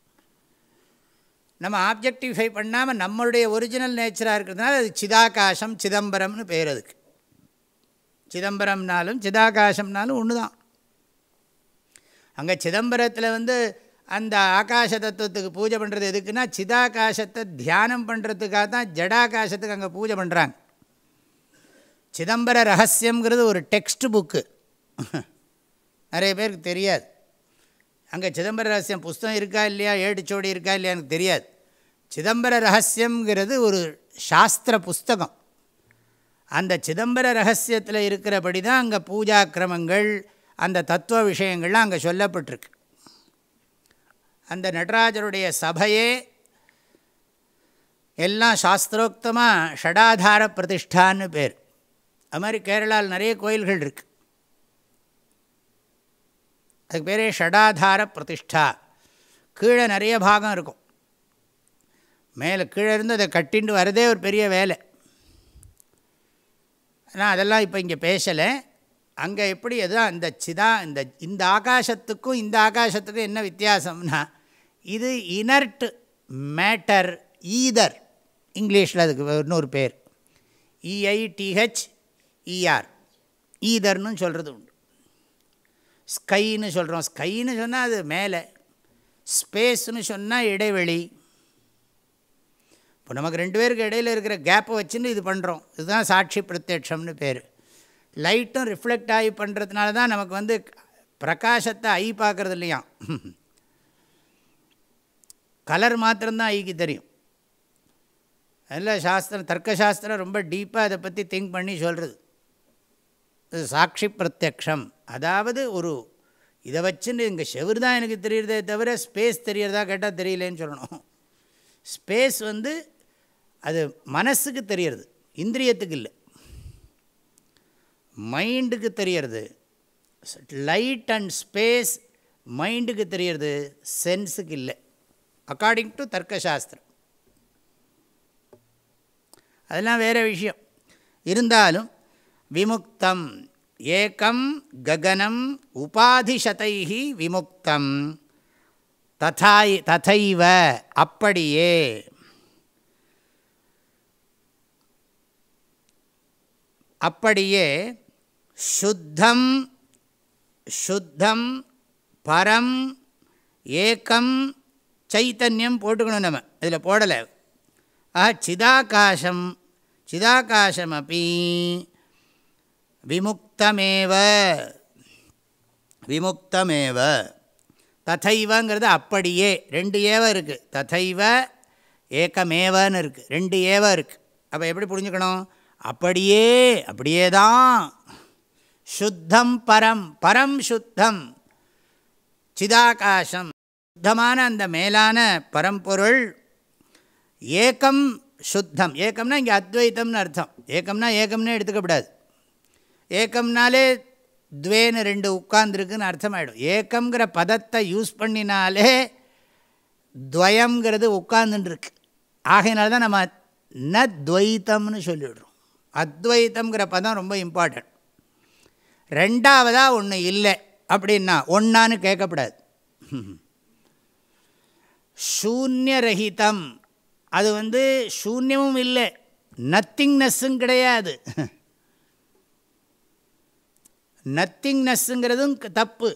நம்ம ஆப்ஜெக்டிஃபை பண்ணாமல் நம்மளுடைய ஒரிஜினல் நேச்சராக இருக்கிறதுனால அது சிதாகாசம் சிதம்பரம்னு பேர் அதுக்கு சிதம்பரம்னாலும் சிதாகாசம்னாலும் ஒன்று தான் அங்கே சிதம்பரத்தில் வந்து அந்த ஆகாச தத்துவத்துக்கு பூஜை பண்ணுறது எதுக்குன்னா சிதாகாசத்தை தியானம் பண்ணுறதுக்காக தான் ஜடாகாசத்துக்கு அங்கே பூஜை பண்ணுறாங்க சிதம்பர ரகசியங்கிறது ஒரு டெக்ஸ்ட் புக்கு நிறைய பேருக்கு தெரியாது அங்கே சிதம்பர ரகசியம் புஸ்தகம் இருக்கா இல்லையா ஏடுச்சோடி இருக்கா இல்லையா எனக்கு தெரியாது சிதம்பர ரகசியங்கிறது ஒரு சாஸ்திர புஸ்தகம் அந்த சிதம்பர ரகசியத்தில் இருக்கிறபடி தான் அங்கே பூஜா கிரமங்கள் அந்த தத்துவ விஷயங்கள்லாம் அங்கே சொல்லப்பட்டிருக்கு அந்த நடராஜருடைய சபையே எல்லாம் சாஸ்திரோக்தமாக ஷடாதார பிரதிஷ்டான்னு பேர் அது மாதிரி கேரளாவில் நிறைய கோயில்கள் இருக்குது அதுக்கு பேரே ஷடாதார பிரதிஷ்டா கீழே நிறைய பாகம் இருக்கும் மேலே கீழே இருந்து அதை கட்டிண்டு வரதே ஒரு பெரிய வேலை ஆனால் அதெல்லாம் இப்போ இங்கே பேசலை அங்கே எப்படி எதோ அந்த சிதா இந்த இந்த ஆகாசத்துக்கும் இந்த ஆகாசத்துக்கும் என்ன வித்தியாசம்னா இது இனர்ட் மேட்டர் ஈதர் இங்கிலீஷில் அதுக்கு இன்னொரு பேர் இஐடிஹெச் இஆர் ஈதர்னு சொல்கிறது உண்டு ஸ்கைன்னு சொல்கிறோம் ஸ்கைன்னு சொன்னால் அது மேலே ஸ்பேஸ்னு சொன்னால் இடைவெளி இப்போ நமக்கு ரெண்டு பேருக்கு இடையில் இருக்கிற கேப்பை வச்சுன்னு இது பண்ணுறோம் இதுதான் சாட்சி பிரத்யட்சம்னு பேர் லைட்டும் ரிஃப்ளெக்ட் ஆகி பண்ணுறதுனால தான் நமக்கு வந்து பிரகாசத்தை ஐ பார்க்குறது இல்லையா கலர் மாத்திரம்தான் ஐக்கு தெரியும் அதில் சாஸ்திரம் தர்க்கசாஸ்திரம் ரொம்ப டீப்பாக அதை பற்றி திங்க் பண்ணி சொல்கிறது இது சாட்சி பிரத்யக்ஷம் அதாவது ஒரு இதை வச்சுன்னு இங்கே செவர் தான் எனக்கு தெரியுறதே தவிர ஸ்பேஸ் தெரியறதா கேட்டால் தெரியலேன்னு சொல்லணும் ஸ்பேஸ் வந்து அது மனசுக்கு தெரியறது இந்திரியத்துக்கு இல்லை மைண்டுக்கு தெரியறது லைட் அண்ட் ஸ்பேஸ் மைண்டுக்கு தெரியறது சென்ஸுக்கு இல்லை அக்கார்டிங் டு தர்க்கசாஸ்திரம் அதெல்லாம் வேறு விஷயம் இருந்தாலும் விமுக்தம் ஏக்கம் ககனம் உபாதிசதை விமுக்தம் ததாய் ததைவ அப்படியே அப்படியே சுத்தம் சுத்தம் பரம் ஏக்கம் சைத்தன்யம் போட்டுக்கணும் நம்ம இதில் போடலை ஆ சிதாகாசம் சிதாகாசமப்பி விமுக்தமேவ விமுக்தமேவ ததைவங்கிறது அப்படியே ரெண்டு ஏவ இருக்குது ததைவ ஏக்கமேவன்னு இருக்குது ரெண்டு ஏவ இருக்குது அப்போ எப்படி புரிஞ்சுக்கணும் அப்படியே அப்படியே தான் சுத்தம் பரம் பரம் சுத்தம் சிதாகாசம் சுத்தமான அந்த மேலான பரம்பொருள் ஏக்கம் சுத்தம் ஏக்கம்னா இங்கே அத்வைத்தம்னு அர்த்தம் ஏக்கம்னா ஏக்கம்னே எடுத்துக்கப்படாது ஏக்கம்னாலே துவேன்னு ரெண்டு உட்கார்ந்துருக்குன்னு அர்த்தமாயிடும் ஏக்கங்கிற பதத்தை யூஸ் பண்ணினாலே துவயங்கிறது உட்கார்ந்துட்டுருக்கு ஆகையினால தான் நம்ம ந துவைத்தம்னு சொல்லிவிடுறோம் அத்வைத்தங்கிற பதம் ரொம்ப இம்பார்ட்டன்ட் ரெண்டாவதாக ஒன்று இல்லை அப்படின்னா ஒன்றான்னு கேட்கக்கூடாது சூன்யரகிதம் அது வந்து சூன்யமும் இல்லை நத்திங்னஸ்ஸும் கிடையாது நத்திங்னஸ்ஸுங்கிறதும் தப்பு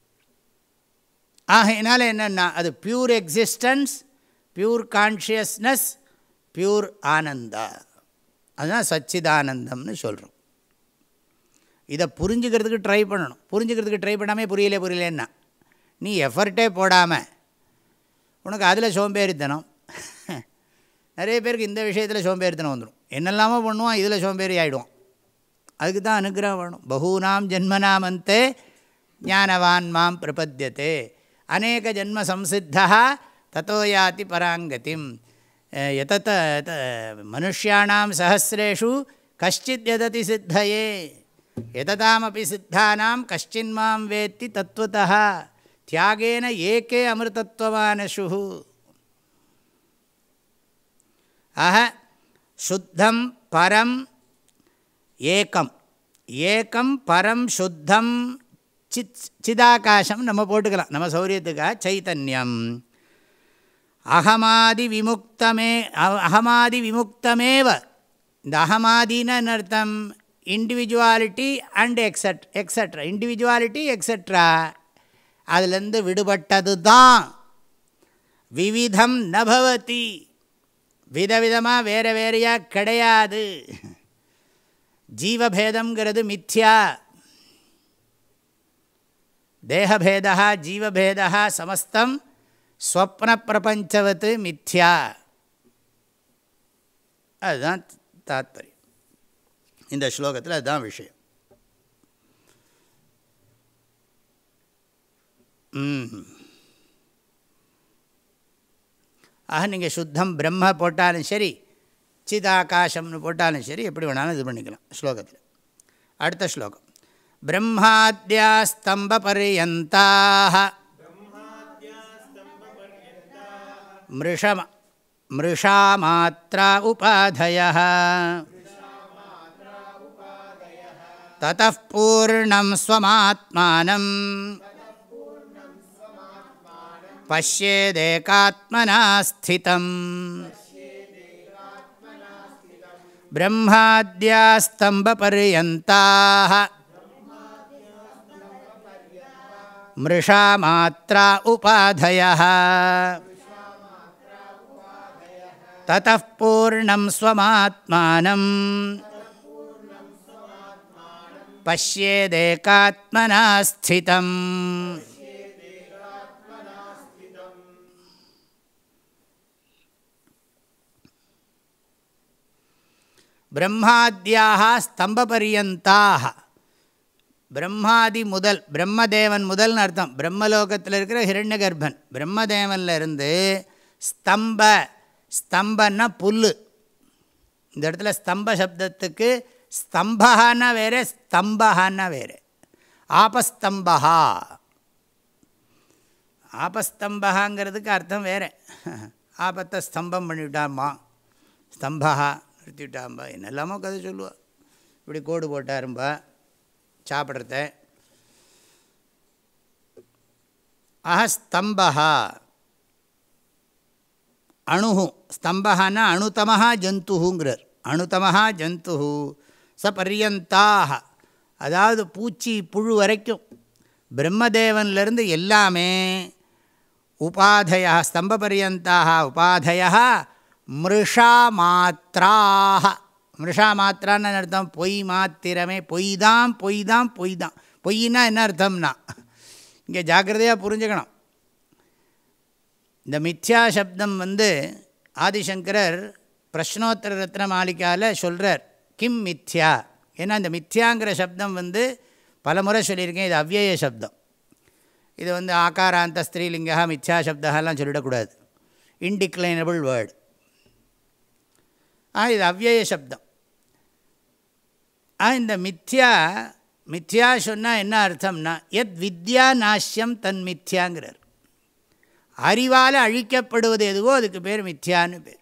ஆகையினால என்னென்னா அது pure existence pure consciousness pure ananda அதுதான் சச்சிதானந்தம்னு சொல்கிறோம் இதை புரிஞ்சுக்கிறதுக்கு ட்ரை பண்ணணும் புரிஞ்சுக்கிறதுக்கு ட்ரை பண்ணாமல் புரியல புரியலன்னா நீ எஃபர்ட்டே போடாமல் உனக்கு அதில் சோம்பேறித்தனம் நிறைய பேருக்கு இந்த விஷயத்தில் சோம்பேறித்தனம் வந்துடும் என்னெல்லாமோ பண்ணுவான் இதில் சோம்பேறி ஆகிடுவான் அதுக்கு தான் அனுகிரகம் வேணும் பகூனாம் ஜென்மனாமந்தே ஞானவான் மாம் பிரபத்தியத்தே அநேக ஜென்ம சம்சித்தா தத்தோ யாதி பராங்கதிம் எதத்த மனுஷியாணாம் சஹசிரேஷு கஷ்டித் எததி சித்தையே எததாமப்பி சித்தானாம் கஷ்டின்மாம் வேத்தி தத்துவத்தா தியாகேன ஏகே அமிர்தத்வமானஷு ஆக சுத்தம் பரம் ஏக்கம் ஏக்கம் பரம் சுத்தம் சித் சிதாகாசம் நம்ம போட்டுக்கலாம் நம்ம சௌரியத்துக்காக சைத்தன்யம் அகமாதி விமுக்தமே அகமாதி விமுக்தமேவ இந்த அகமாதின்னு அர்த்தம் இண்டிவிஜுவாலிட்டி அண்ட் எக்ஸட் எக்ஸட்ரா இண்டிவிஜுவாலிட்டி எக்ஸட்ரா அதுலேருந்து விடுபட்டது தான் விவிதம் நபவதி விதவிதமாக வேறு வேறையாக கிடையாது ஜீவபேதங்கிறது மித்யா தேகபேதா ஜீவபேதா சமஸ்தம் ஸ்வப்ன பிரபஞ்சவத்து மித்யா அதுதான் தாத்பரியம் இந்த ஸ்லோகத்தில் அதுதான் விஷயம் ஆக நீங்கள் சுத்தம் பிரம்ம போட்டாலும் சரி சிதாகாசம்னு போட்டாலும் சரி எப்படி வேணாலும் இது பண்ணிக்கலாம் ஸ்லோகத்தில் அடுத்த ஸ்லோகம் பிரம்மாத்யாஸ்தம்பபர்யந்தாக மிருஷம மிருஷா மாத்ரா உபாதய ततः पूर्णं स्वमात्मानम् पश्येदेकात्मना स्थितम् ब्रह्माद्यास्तम्बपर्यन्ताः मृषा मात्रा उपाधयः ततः पूर्णं स्वमात्मानम् பஷ்யேதேகாத்மனா ஸ்திதம் பிரம்மாத்தியாக ஸ்தம்பபரியந்தாக பிரம்மாதி முதல் பிரம்மதேவன் முதல்னு அர்த்தம் பிரம்மலோகத்தில் இருக்கிற ஹிரண்ய கர்ப்பன் பிரம்மதேவனில் இருந்து ஸ்தம்ப ஸ்தம்பன்னா புல் இந்த இடத்துல ஸ்தம்ப சப்தத்துக்கு ஸ்தம்பகான்னா வேறு ஸ்தம்பகான்னா வேறு ஆபஸ்தம்பகா ஆபஸ்தம்பகாங்கிறதுக்கு அர்த்தம் வேறு ஆபத்தை ஸ்தம்பம் பண்ணிவிட்டாம்மா ஸ்தம்பகா நிறுத்திவிட்டாம்பா என்னெல்லாமோ கதை சொல்லுவா இப்படி கோடு போட்டாரும்பா சாப்பிட்றத ஆஹ ஸ்தம்பகா அணு ஸ்தம்பகான்னா அணுத்தமஹா ஜந்துங்கிறார் அணுத்தமஹா ஜந்து ச பர்யந்தாக அதாவது பூச்சி புழு வரைக்கும் பிரம்மதேவன்லேருந்து எல்லாமே உபாதயா ஸ்தம்ப பர்யந்தாக உபாதயா மிருஷா மாத்திராக மிருஷா மாத்திரான்னு அர்த்தம் பொய் மாத்திரமே பொய் தான் பொய் தான் பொய் தான் பொய்னா என்ன அர்த்தம்னா இங்கே ஜாக்கிரதையாக புரிஞ்சுக்கணும் இந்த மித்யா சப்தம் வந்து ஆதிசங்கரர் பிரஷ்னோத்தர ரத்ன மாளிகாவில் சொல்கிறார் கிம் மித்யா ஏன்னா இந்த மித்யாங்கிற சப்தம் வந்து பல முறை சொல்லியிருக்கேன் இது அவ்யய சப்தம் இது வந்து ஆகாராந்த ஸ்திரீலிங்கா மித்யா சப்தெல்லாம் சொல்லிடக்கூடாது இன்டிக்ளைனபிள் வேர்டு ஆ இது அவ்யய சப்தம் ஆ இந்த மித்யா மித்யா சொன்னால் என்ன அர்த்தம்னா எத் வித்யா நாஷ்யம் தன் மித்யாங்கிறார் அறிவால் அழிக்கப்படுவது எதுவோ அதுக்கு பேர் மித்யான்னு பேர்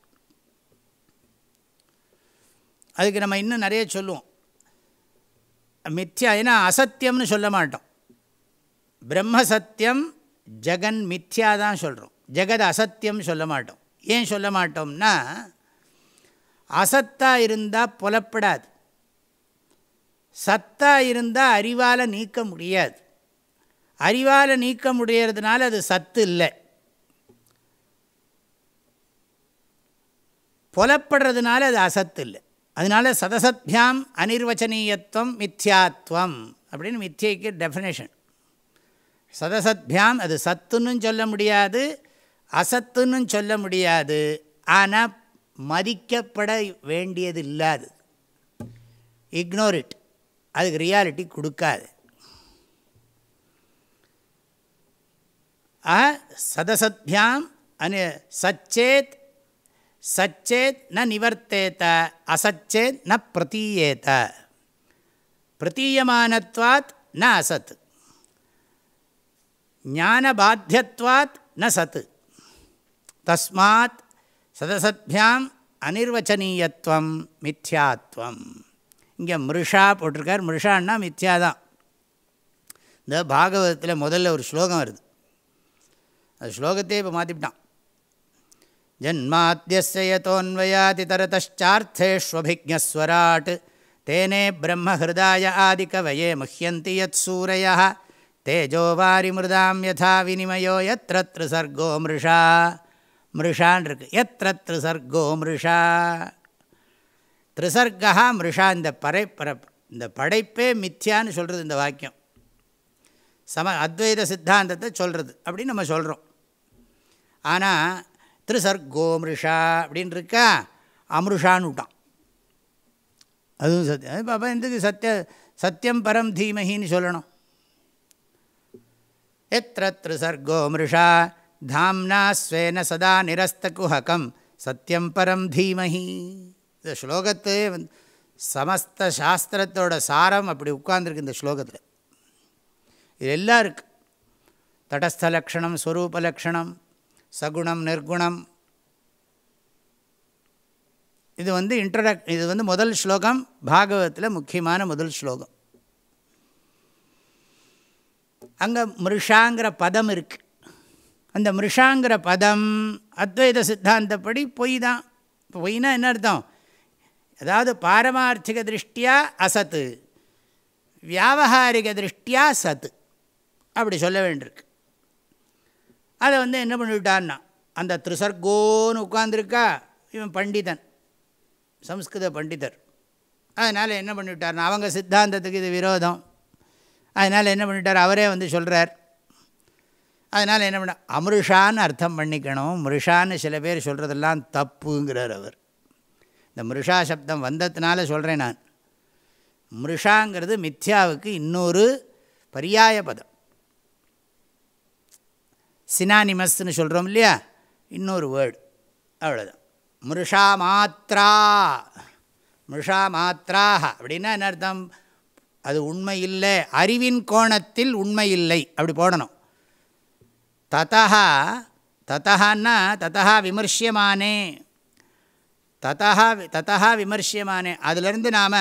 அதுக்கு நம்ம இன்னும் நிறைய சொல்லுவோம் மித்யா ஏன்னா அசத்தியம்னு சொல்ல மாட்டோம் பிரம்ம சத்தியம் ஜெகன் மித்யா தான் சொல்கிறோம் ஜெகத் அசத்தியம் சொல்ல மாட்டோம் ஏன் சொல்ல மாட்டோம்னா அசத்தாக இருந்தால் புலப்படாது சத்தாக இருந்தால் அறிவால் நீக்க முடியாது அறிவால் நீக்க முடியறதுனால அது சத்து இல்லை புலப்படுறதுனால அது அசத்து இல்லை அதனால் சதசத்யாம் அனிர்வச்சனீயத்துவம் மித்யாத்வம் அப்படின்னு மித்தியைக்கு டெஃபினேஷன் சதசத்யாம் அது சத்துன்னு சொல்ல முடியாது அசத்துன்னு சொல்ல முடியாது ஆனால் மதிக்கப்பட வேண்டியது இல்லாது இக்னோர் இட் அதுக்கு ரியாலிட்டி கொடுக்காது ஆ சதசத்யாம் அனு சச்சேத் சச்சேத் ந நிவர்த்தேத்த அசச்சேத் ந பிரதீயேத்த பிரதீயமானத்வாத் ந அசத் ஞானபாத்தியத்வாத் ந சத் தஸ்மாத் சதசத்யாம் அனிர்வச்சனீயத்துவம் மித்யாத்வம் இங்கே மிருஷா போட்டிருக்கார் மிருஷான்னா மித்யாதான் இந்த பாகவதத்தில் முதல்ல ஒரு ஸ்லோகம் வருது அது ஸ்லோகத்தையே இப்போ மாற்றிவிட்டான் ஜன்மாத்தியசயத்தோன்வயாதி தரதார்த்தேஷ்வபிஜஸ்வராட் தேனே பிரம்மஹிருதாய ஆதிக்கவயே முஹ்யந்தி யத் சூரய தேஜோவாரி மிருதாம் யதா வினிமயோ எத்திர த்ரிசர்கோ மிருஷா மிருஷான் இருக்கு எத்திர த்ரிசர்கோ மிருஷா த்ரிசர்கா மிருஷா இந்த படை பர இந்த படைப்பே மித்யான்னு சொல்கிறது இந்த வாக்கியம் சம அத்வைத சித்தாந்தத்தை சொல்கிறது அப்படின்னு நம்ம சொல்கிறோம் ஆனால் த்ரிசர்கோ மிருஷா அப்படின்னு இருக்கா அமிருஷான்னு விட்டான் அதுவும் சத்தியம் பாப்பா எதுக்கு சத்திய சத்தியம் பரம் தீமஹின்னு சொல்லணும் எத்திர த்ரிசர்கோ மிருஷா தாம்னா ஸ்வேன சதா நிரஸ்த குஹகம் சத்தியம் பரம் தீமஹி இந்த ஸ்லோகத்து வந்து சமஸ்த சாஸ்திரத்தோட சாரம் அப்படி உட்கார்ந்துருக்கு இந்த ஸ்லோகத்தில் இது எல்லாம் இருக்குது தடஸ்த லக்ஷணம் ஸ்வரூப லக்ஷணம் சகுணம் நிர்குணம் இது வந்து இன்ட்ரடக் இது வந்து முதல் ஸ்லோகம் பாகவத்தில் முக்கியமான முதல் ஸ்லோகம் அங்கே மிருஷாங்கிற பதம் இருக்குது அந்த மிருஷாங்கிற பதம் அத்வைத சித்தாந்தப்படி பொய் தான் இப்போ பொய்னா என்ன அர்த்தம் அதாவது பாரமார்த்திக திருஷ்டியா அசத்து வியாபகாரிக திருஷ்டியா சத்து அப்படி சொல்ல வேண்டியிருக்கு அதை வந்து என்ன பண்ணிவிட்டான்னா அந்த த்ரிசர்கோன்னு உட்காந்துருக்கா இவன் பண்டிதன் சம்ஸ்கிருத பண்டிதர் அதனால் என்ன பண்ணிவிட்டார்னா அவங்க சித்தாந்தத்துக்கு இது விரோதம் அதனால் என்ன பண்ணிட்டார் அவரே வந்து சொல்கிறார் அதனால் என்ன பண்ண அமிருஷான்னு அர்த்தம் பண்ணிக்கணும் மிருஷான்னு சில பேர் சொல்கிறதெல்லாம் தப்புங்கிறார் அவர் இந்த மிருஷா சப்தம் வந்ததுனால சொல்கிறேன் நான் மிருஷாங்கிறது மித்யாவுக்கு இன்னொரு பரியாய பதம் சினானிமஸ்ன்னு சொல்கிறோம் இல்லையா இன்னொரு வேர்டு அவ்வளோதான் மிருஷா மாத்ரா மிருஷா மாத்ராக அப்படின்னா என்ன அர்த்தம் அது உண்மை இல்லை அறிவின் கோணத்தில் உண்மை இல்லை அப்படி போடணும் ததா ததான்னா ததா விமர்சியமானே ததா ததா விமர்சியமானே அதிலிருந்து நாம்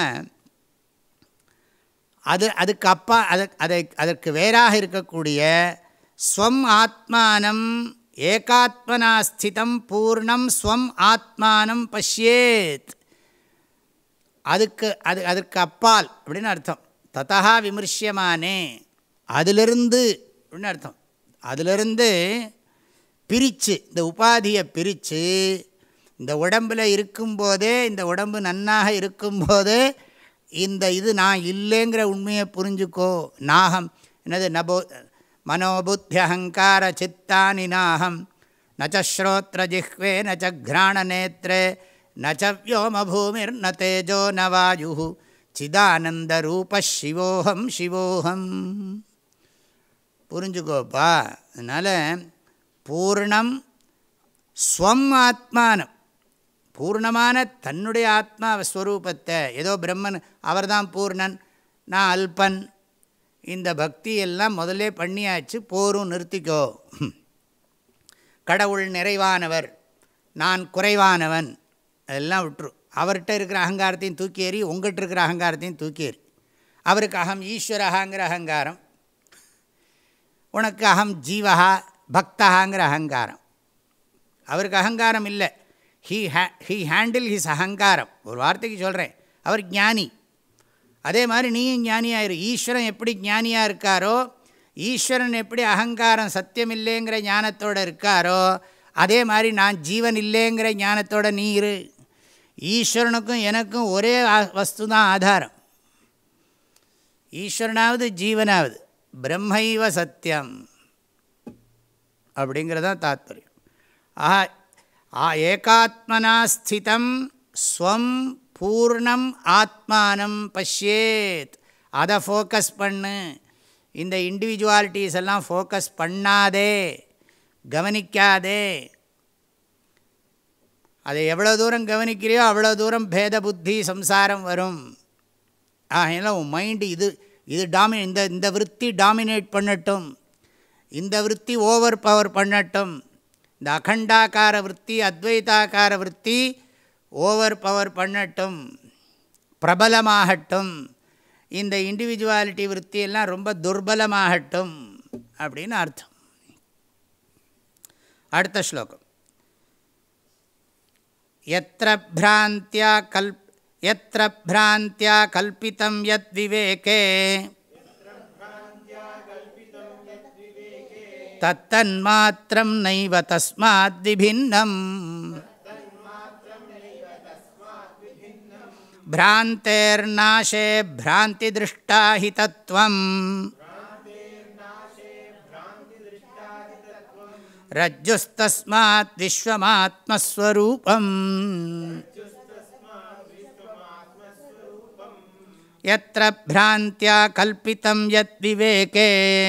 அது அதுக்கு அப்பா அது அதை அதற்கு வேறாக இருக்கக்கூடிய ஸ்வம் ஆத்மானம் ஏகாத்மனா ஸ்திதம் பூர்ணம் ஸ்வம் ஆத்மானம் பஷ்யேத் அதுக்கு அது அதற்கு அப்பால் அப்படின்னு அர்த்தம் ததா விமர்சியமானே அதிலிருந்து அப்படின்னு அர்த்தம் அதிலிருந்து பிரித்து இந்த உபாதியை பிரித்து இந்த உடம்பில் இருக்கும்போதே இந்த உடம்பு நன்னாக இருக்கும்போதே இந்த இது நான் இல்லைங்கிற உண்மையை புரிஞ்சுக்கோ நாகம் என்னது நபோ மனோபுத்தி அகங்கார சித்தானி நாகம் நச்ச ஸ்ரோத்திர ஜிஹ்வே நச்ச கிராண நேத்திரே நச்ச வியோமபூமிர் ந தேஜோ ந வாயு சிதானந்த ரூப சிவோகம் சிவோகம் புரிஞ்சுக்கோப்பா அதனால் பூர்ணம் ஸ்வம் ஆத்மானம் பூர்ணமான தன்னுடைய ஆத்மா ஸ்வரூபத்தை ஏதோ பிரம்மன் அவர் தான் பூர்ணன் நான் அல்பன் இந்த பக்தி எல்லாம் முதல்ல பண்ணியாச்சு போரும் நிறுத்திக்கோ கடவுள் நிறைவானவர் நான் குறைவானவன் அதெல்லாம் விட்டுரு அவர்கிட்ட இருக்கிற அகங்காரத்தையும் தூக்கி ஏறி உங்கள்கிட்ட இருக்கிற அகங்காரத்தையும் தூக்கி ஏறி அவருக்கு அகம் ஈஸ்வரகாங்கிற அகங்காரம் உனக்கு அகம் ஜீவகா பக்தகாங்கிற அகங்காரம் அவருக்கு அகங்காரம் இல்லை he he he handle his அகங்காரம் ஒரு வார்த்தைக்கு சொல்கிறேன் அவர் ஞானி அதே மாதிரி நீயும் ஞானியாயிரு ஈஸ்வரன் எப்படி ஞானியாக இருக்காரோ ஈஸ்வரன் எப்படி அகங்காரம் சத்தியம் இல்லைங்கிற ஞானத்தோடு இருக்காரோ அதே மாதிரி நான் ஜீவன் இல்லைங்கிற ஞானத்தோட நீ இரு ஈஸ்வரனுக்கும் எனக்கும் ஒரே வஸ்து தான் ஆதாரம் ஈஸ்வரனாவது ஜீவனாவது பிரம்மைவ சத்தியம் அப்படிங்கிறதான் தாத்பரியம் ஆஹா ஏகாத்மனா ஸ்திதம் ஸ்வம் பூர்ணம் ஆத்மானம் பஷ்யேத் அதை ஃபோக்கஸ் பண்ணு இந்த இண்டிவிஜுவாலிட்டிஸ் எல்லாம் ஃபோக்கஸ் பண்ணாதே கவனிக்காதே அதை எவ்வளோ தூரம் கவனிக்கிறியோ அவ்வளோ தூரம் பேத புத்தி சம்சாரம் வரும் ஆகையினால உன் மைண்டு இது இது டாமி இந்த இந்த விற்பி டாமினேட் பண்ணட்டும் இந்த விற்பி ஓவர் பவர் பண்ணட்டும் இந்த அகண்டாக்கார விற்பி அத்வைதாக்கார விற்பி ஓவர் பவர் பண்ணட்டும் பிரபலமாகட்டும் இந்த இண்டிவிஜுவாலிட்டி விற்த்தியெல்லாம் ரொம்ப துர்பலமாகட்டும் அப்படின்னு அர்த்தம் அடுத்த ஸ்லோகம் எத்திர பிராந்தியா கல்ப் எத்திர பிராந்தியா கல்பித்தம் யத் விவேகே தத்தன்மாத்திரம் நைவ தஸ்மாத் விபின்னம் भ्रान्तेर्नाशे भ्रान्तिदृष्टा हि तत्त्वम् रज्जुस्तस्मात् विश्वमात्मस्वरूपम् यत्र भ्रान्त्या कल्पितं यद्विवेके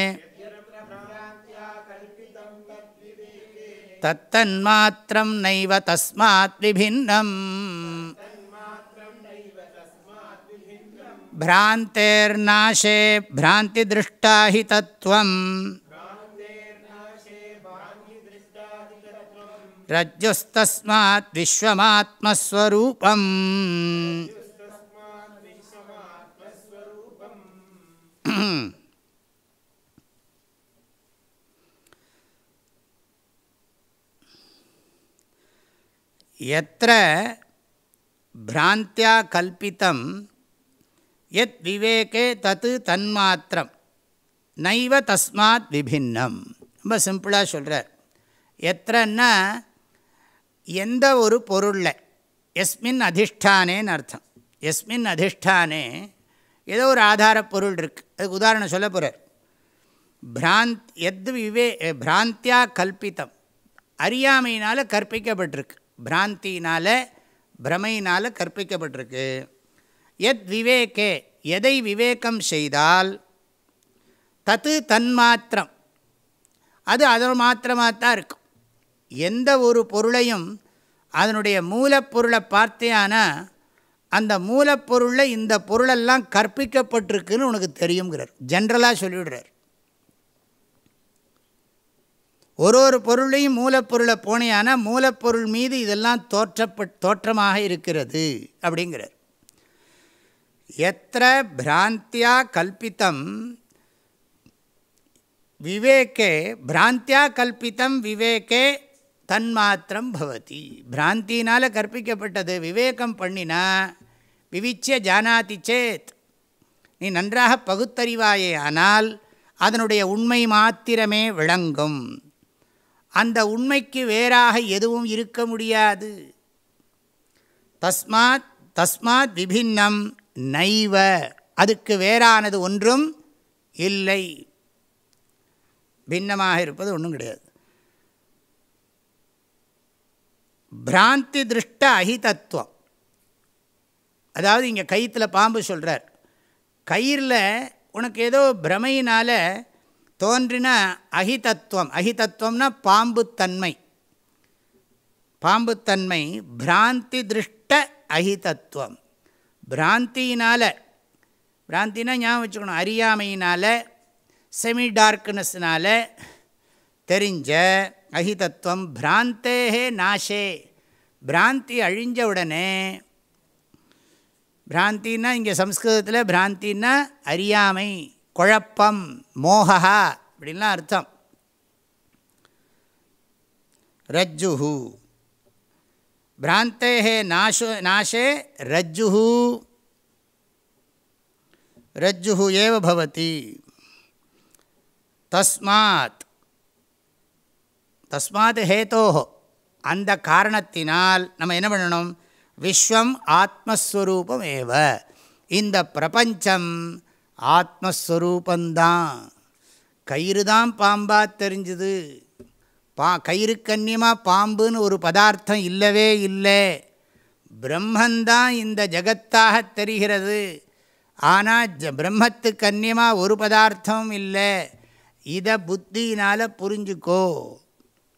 तत्तन्मात्रं नैव तस्मात् विभिन्नम् भ्रान्तेर्नाशे भ्रान्तिदृष्टा हि तत्त्वम् रज्जुस्तस्मात् विश्वमात्मस्वरूपम् यत्र भ्रान्त्या कल्पितं எத் விவேகே தத்து தன்மாத்திரம் நைவ தஸ்மாத் விபின்னம் ரொம்ப சிம்பிளாக சொல்கிறார் எத்தனைன்னா எந்த ஒரு பொருளில் எஸ்மின் அதிஷ்டானேன்னு அர்த்தம் எஸ்மின் அதிஷ்டானே ஏதோ ஒரு ஆதார பொருள் இருக்குது அதுக்கு உதாரணம் சொல்ல போகிறார் பிராந்த் எத் விவே பிராந்தியா கல்பித்தம் அறியாமையினால் கற்பிக்கப்பட்டிருக்கு பிராந்தியினால் பிரமையினால் கற்பிக்கப்பட்டிருக்கு எத் விவேகே எதை விவேகம் செய்தால் தத்து தன்மாத்திரம் அது அது மாத்திரமாக தான் இருக்கும் எந்த ஒரு பொருளையும் அதனுடைய மூலப்பொருளை பார்த்தேன்னா அந்த மூலப்பொருளில் இந்த பொருளெல்லாம் கற்பிக்கப்பட்டிருக்குன்னு உனக்கு தெரியுங்கிறார் ஜென்ரலாக சொல்லிவிடுறார் ஒரு ஒரு பொருளையும் மூலப்பொருளை போனேயானா மூலப்பொருள் மீது இதெல்லாம் தோற்றப்பட் தோற்றமாக இருக்கிறது அப்படிங்கிறார் எத்த பிராந்தியா கல்பித்தம் விவேக்கே பிராந்தியா கல்பித்தம் விவேக்கே தன்மாத்திரம் பவதி பிராந்தினால் கற்பிக்கப்பட்டது விவேகம் பண்ணினா விவிச்சிய ஜானாதி சேத் நீ நன்றாக பகுத்தறிவாயே ஆனால் அதனுடைய உண்மை மாத்திரமே விளங்கும் அந்த உண்மைக்கு வேறாக எதுவும் இருக்க முடியாது தஸ்மாத் தஸ்மாத் விபின்னம் நைவ அதுக்கு வேறானது ஒன்றும் இல்லை பின்னமாக இருப்பது ஒன்றும் கிடையாது பிராந்தி திருஷ்ட அஹிதத்துவம் அதாவது இங்கே கயிற்றில் பாம்பு சொல்கிறார் கயிறில் உனக்கு ஏதோ பிரமையினால் தோன்றின அஹிதத்துவம் அஹிதத்துவம்னா பாம்புத்தன்மை பாம்புத்தன்மை பிராந்தி திருஷ்ட அஹிதத்துவம் பிராந்தியினால் பிராந்தினா ஞாபகம் வச்சுக்கணும் அறியாமையினால் செமி டார்க்னஸ்னால் தெரிஞ்ச அஹிதத்துவம் பிராந்தேகே நாஷே பிராந்தி அழிஞ்ச உடனே பிராந்தின்னா இங்கே சம்ஸ்கிருதத்தில் பிராந்தின்னா அறியாமை குழப்பம் மோகா அப்படின்லாம் அர்த்தம் ரஜ்ஜுஹு பிராந்தேகே நாஷோ நாஷே ரஜ்ஜுஹு ரஜ்ஜுஹு ஏவ பவதி தஸ்மாத் தஸ்மாத் ஹேத்தோஹோ அந்த காரணத்தினால் நம்ம என்ன பண்ணணும் விஸ்வம் ஆத்மஸ்வரூபம் ஏவ இந்த பிரபஞ்சம் ஆத்மஸ்வரூபந்தான் கயிறு தான் பாம்பாக தெரிஞ்சுது பா கயிறு கன்னியமாக பாம்புன்னு ஒரு பதார்த்தம் இல்லவே இல்லை பிரம்மந்தான் இந்த ஜகத்தாக தெரிகிறது ஆனால் ஜ பிரம்மத்துக்கு அந்நியமாக ஒரு பதார்த்தம் இல்லை இதை புத்தியினால் புரிஞ்சுக்கோ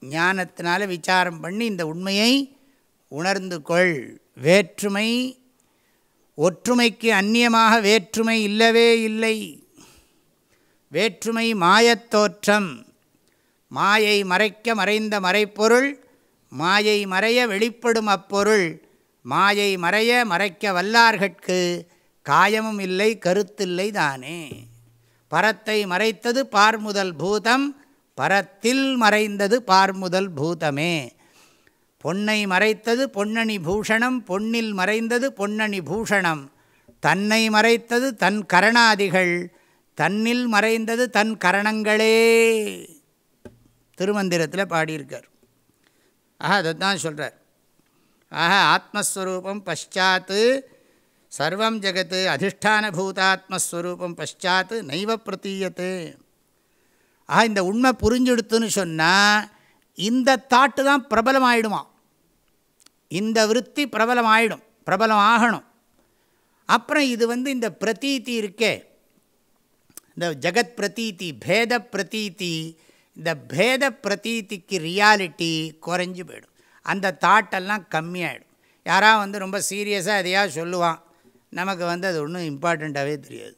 ஞானத்தினால விசாரம் பண்ணி இந்த உண்மையை உணர்ந்து கொள் வேற்றுமை ஒற்றுமைக்கு அந்நியமாக வேற்றுமை இல்லவே இல்லை வேற்றுமை மாயத்தோற்றம் மாயை மறைக்க மறைந்த மறைப்பொருள் மாயை மறைய வெளிப்படும் அப்பொருள் மாயை மறைய மறைக்க வல்லார்கட்கு காயமும் இல்லை கருத்தில்லை தானே பரத்தை மறைத்தது பார்முதல் பூதம் பரத்தில் மறைந்தது பார்முதல் பூதமே பொன்னை மறைத்தது பொன்னணி பூஷணம் பொன்னில் மறைந்தது பொன்னணி பூஷணம் தன்னை மறைத்தது தன் கரணாதிகள் தன்னில் மறைந்தது தன் கரணங்களே திருமந்திரத்தில் பாடியிருக்கார் ஆஹா அதை தான் சொல்கிறார் ஆஹா ஆத்மஸ்வரூபம் பஷாத்து சர்வம் ஜெகத்து அதிஷ்டான பூதாத்மஸ்வரூபம் பஷாத்து நைவ பிரதீயத்து ஆஹா இந்த உண்மை புரிஞ்சுடுத்துன்னு சொன்னால் இந்த தாட்டு தான் பிரபலமாயிடுமா இந்த விற்பி பிரபலமாயிடும் பிரபலம் ஆகணும் அப்புறம் இது வந்து இந்த பிரதீதி இருக்கே இந்த ஜெகத் பிரதீதி பேத பிரதீதி இந்த பேத பிரதீதிக்கு ரியாலிட்டி குறைஞ்சி போயிடும் அந்த தாட்டெல்லாம் கம்மியாயிடும் யாராவது வந்து ரொம்ப சீரியஸாக எதையாவது சொல்லுவான் நமக்கு வந்து அது ஒன்றும் இம்பார்ட்டண்ட்டாகவே தெரியாது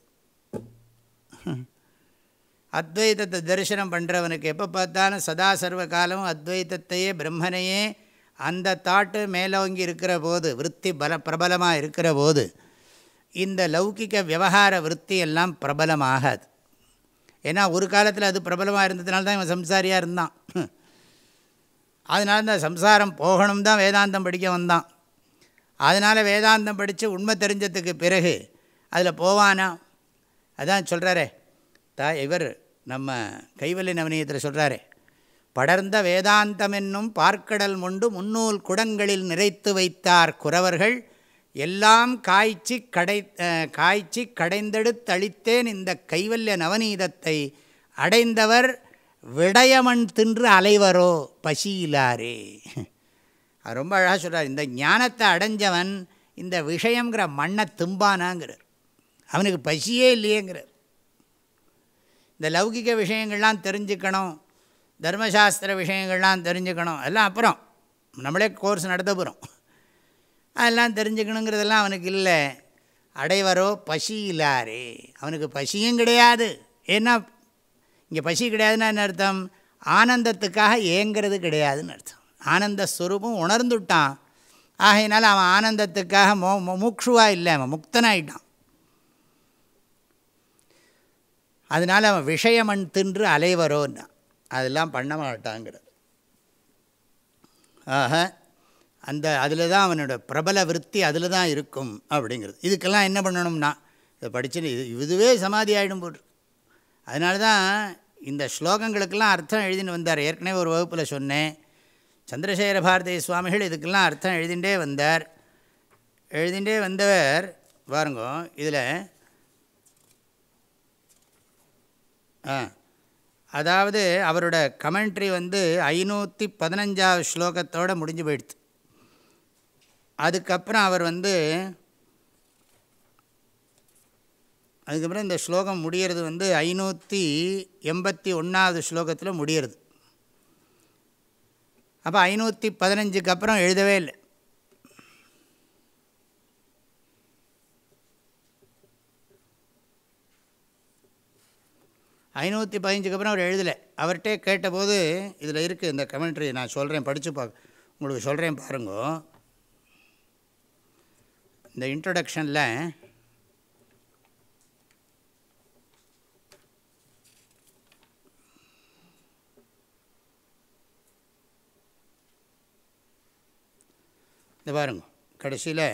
அத்வைதத்தை தரிசனம் பண்ணுறவனுக்கு எப்போ பார்த்தாலும் சதா சர்வ காலமும் அத்வைதத்தையே பிரம்மனையே அந்த தாட்டு மேலோங்கி இருக்கிற போது விற்பி பல பிரபலமாக இருக்கிற போது இந்த லௌகிக விவகார விற்பி எல்லாம் பிரபலமாகாது ஏன்னா ஒரு காலத்தில் அது பிரபலமாக இருந்ததுனால தான் இவன் சம்சாரியாக இருந்தான் அதனால தான் சம்சாரம் போகணும் தான் வேதாந்தம் படிக்க வந்தான் அதனால் வேதாந்தம் படித்து உண்மை தெரிஞ்சதுக்கு பிறகு அதில் போவானா அதான் சொல்கிறாரே தா இவர் நம்ம கைவல்லி நவனியத்தில் சொல்கிறாரே படர்ந்த வேதாந்தம் என்னும் பார்க்கடல் முண்டு முன்னூல் குடங்களில் நிறைத்து வைத்தார் குறவர்கள் எல்லாம் காய்ச்சி கடை காய்ச்சி கடைந்தெடுத்தளித்தேன் இந்த கைவல்ய நவநீதத்தை அடைந்தவர் விடயமண் தின்று அலைவரோ பசியிலாரே அது ரொம்ப அழகாக சொல்கிறார் இந்த ஞானத்தை அடைஞ்சவன் இந்த விஷயங்கிற மண்ணை தும்பானாங்கிறார் அவனுக்கு பசியே இல்லையேங்கிறார் இந்த லௌகிக விஷயங்கள்லாம் தெரிஞ்சுக்கணும் தர்மசாஸ்திர விஷயங்கள்லாம் தெரிஞ்சுக்கணும் எல்லாம் அப்புறம் நம்மளே கோர்ஸ் நடத்த போகிறோம் அதெல்லாம் தெரிஞ்சுக்கணுங்கிறதெல்லாம் அவனுக்கு இல்லை அடைவரோ பசி இல்லாரே அவனுக்கு பசியும் கிடையாது ஏன்னா இங்கே பசி கிடையாதுன்னா என்ன அர்த்தம் ஆனந்தத்துக்காக ஏங்கிறது கிடையாதுன்னு அர்த்தம் ஆனந்த ஸ்வரூபம் உணர்ந்துட்டான் ஆகையினால அவன் ஆனந்தத்துக்காக மோ முக்ஷுவாக இல்லை அவன் முக்தனாயிட்டான் அதனால் அவன் விஷயமண் தின்று அலைவரோன்னா அதெல்லாம் பண்ண மாட்டாங்கிறது ஆக அந்த அதில் தான் அவனோட பிரபல விற்பி அதில் தான் இருக்கும் அப்படிங்கிறது இதுக்கெல்லாம் என்ன பண்ணணும்னா இதை படிச்சுன்னு இது இதுவே சமாதி ஆகிடும் போட்டு அதனால தான் இந்த ஸ்லோகங்களுக்கெல்லாம் அர்த்தம் எழுதின்னு வந்தார் ஏற்கனவே ஒரு வகுப்பில் சொன்னேன் சந்திரசேகர பாரதி சுவாமிகள் இதுக்கெல்லாம் அர்த்தம் எழுதிண்டே வந்தார் எழுதிண்டே வந்தவர் பாருங்க இதில் ஆ அதாவது அவரோட கமெண்ட்ரி வந்து ஐநூற்றி பதினஞ்சாவது ஸ்லோகத்தோடு முடிஞ்சு போயிடுது அதுக்கப்புறம் அவர் வந்து அதுக்கப்புறம் இந்த ஸ்லோகம் முடிகிறது வந்து ஐநூற்றி எண்பத்தி ஒன்றாவது ஸ்லோகத்தில் முடிகிறது அப்போ ஐநூற்றி பதினஞ்சுக்கு அப்புறம் எழுதவே இல்லை ஐநூற்றி பதினஞ்சுக்கு அப்புறம் அவர் எழுதலை அவர்கிட்டே கேட்டபோது இதில் இருக்குது இந்த கமெண்ட்ரி நான் சொல்கிறேன் படித்து பார்க்க உங்களுக்கு சொல்கிறேன் பாருங்க இந்த இன்ட்ரொடக்ஷனில் இந்த பாருங்க கடைசியில்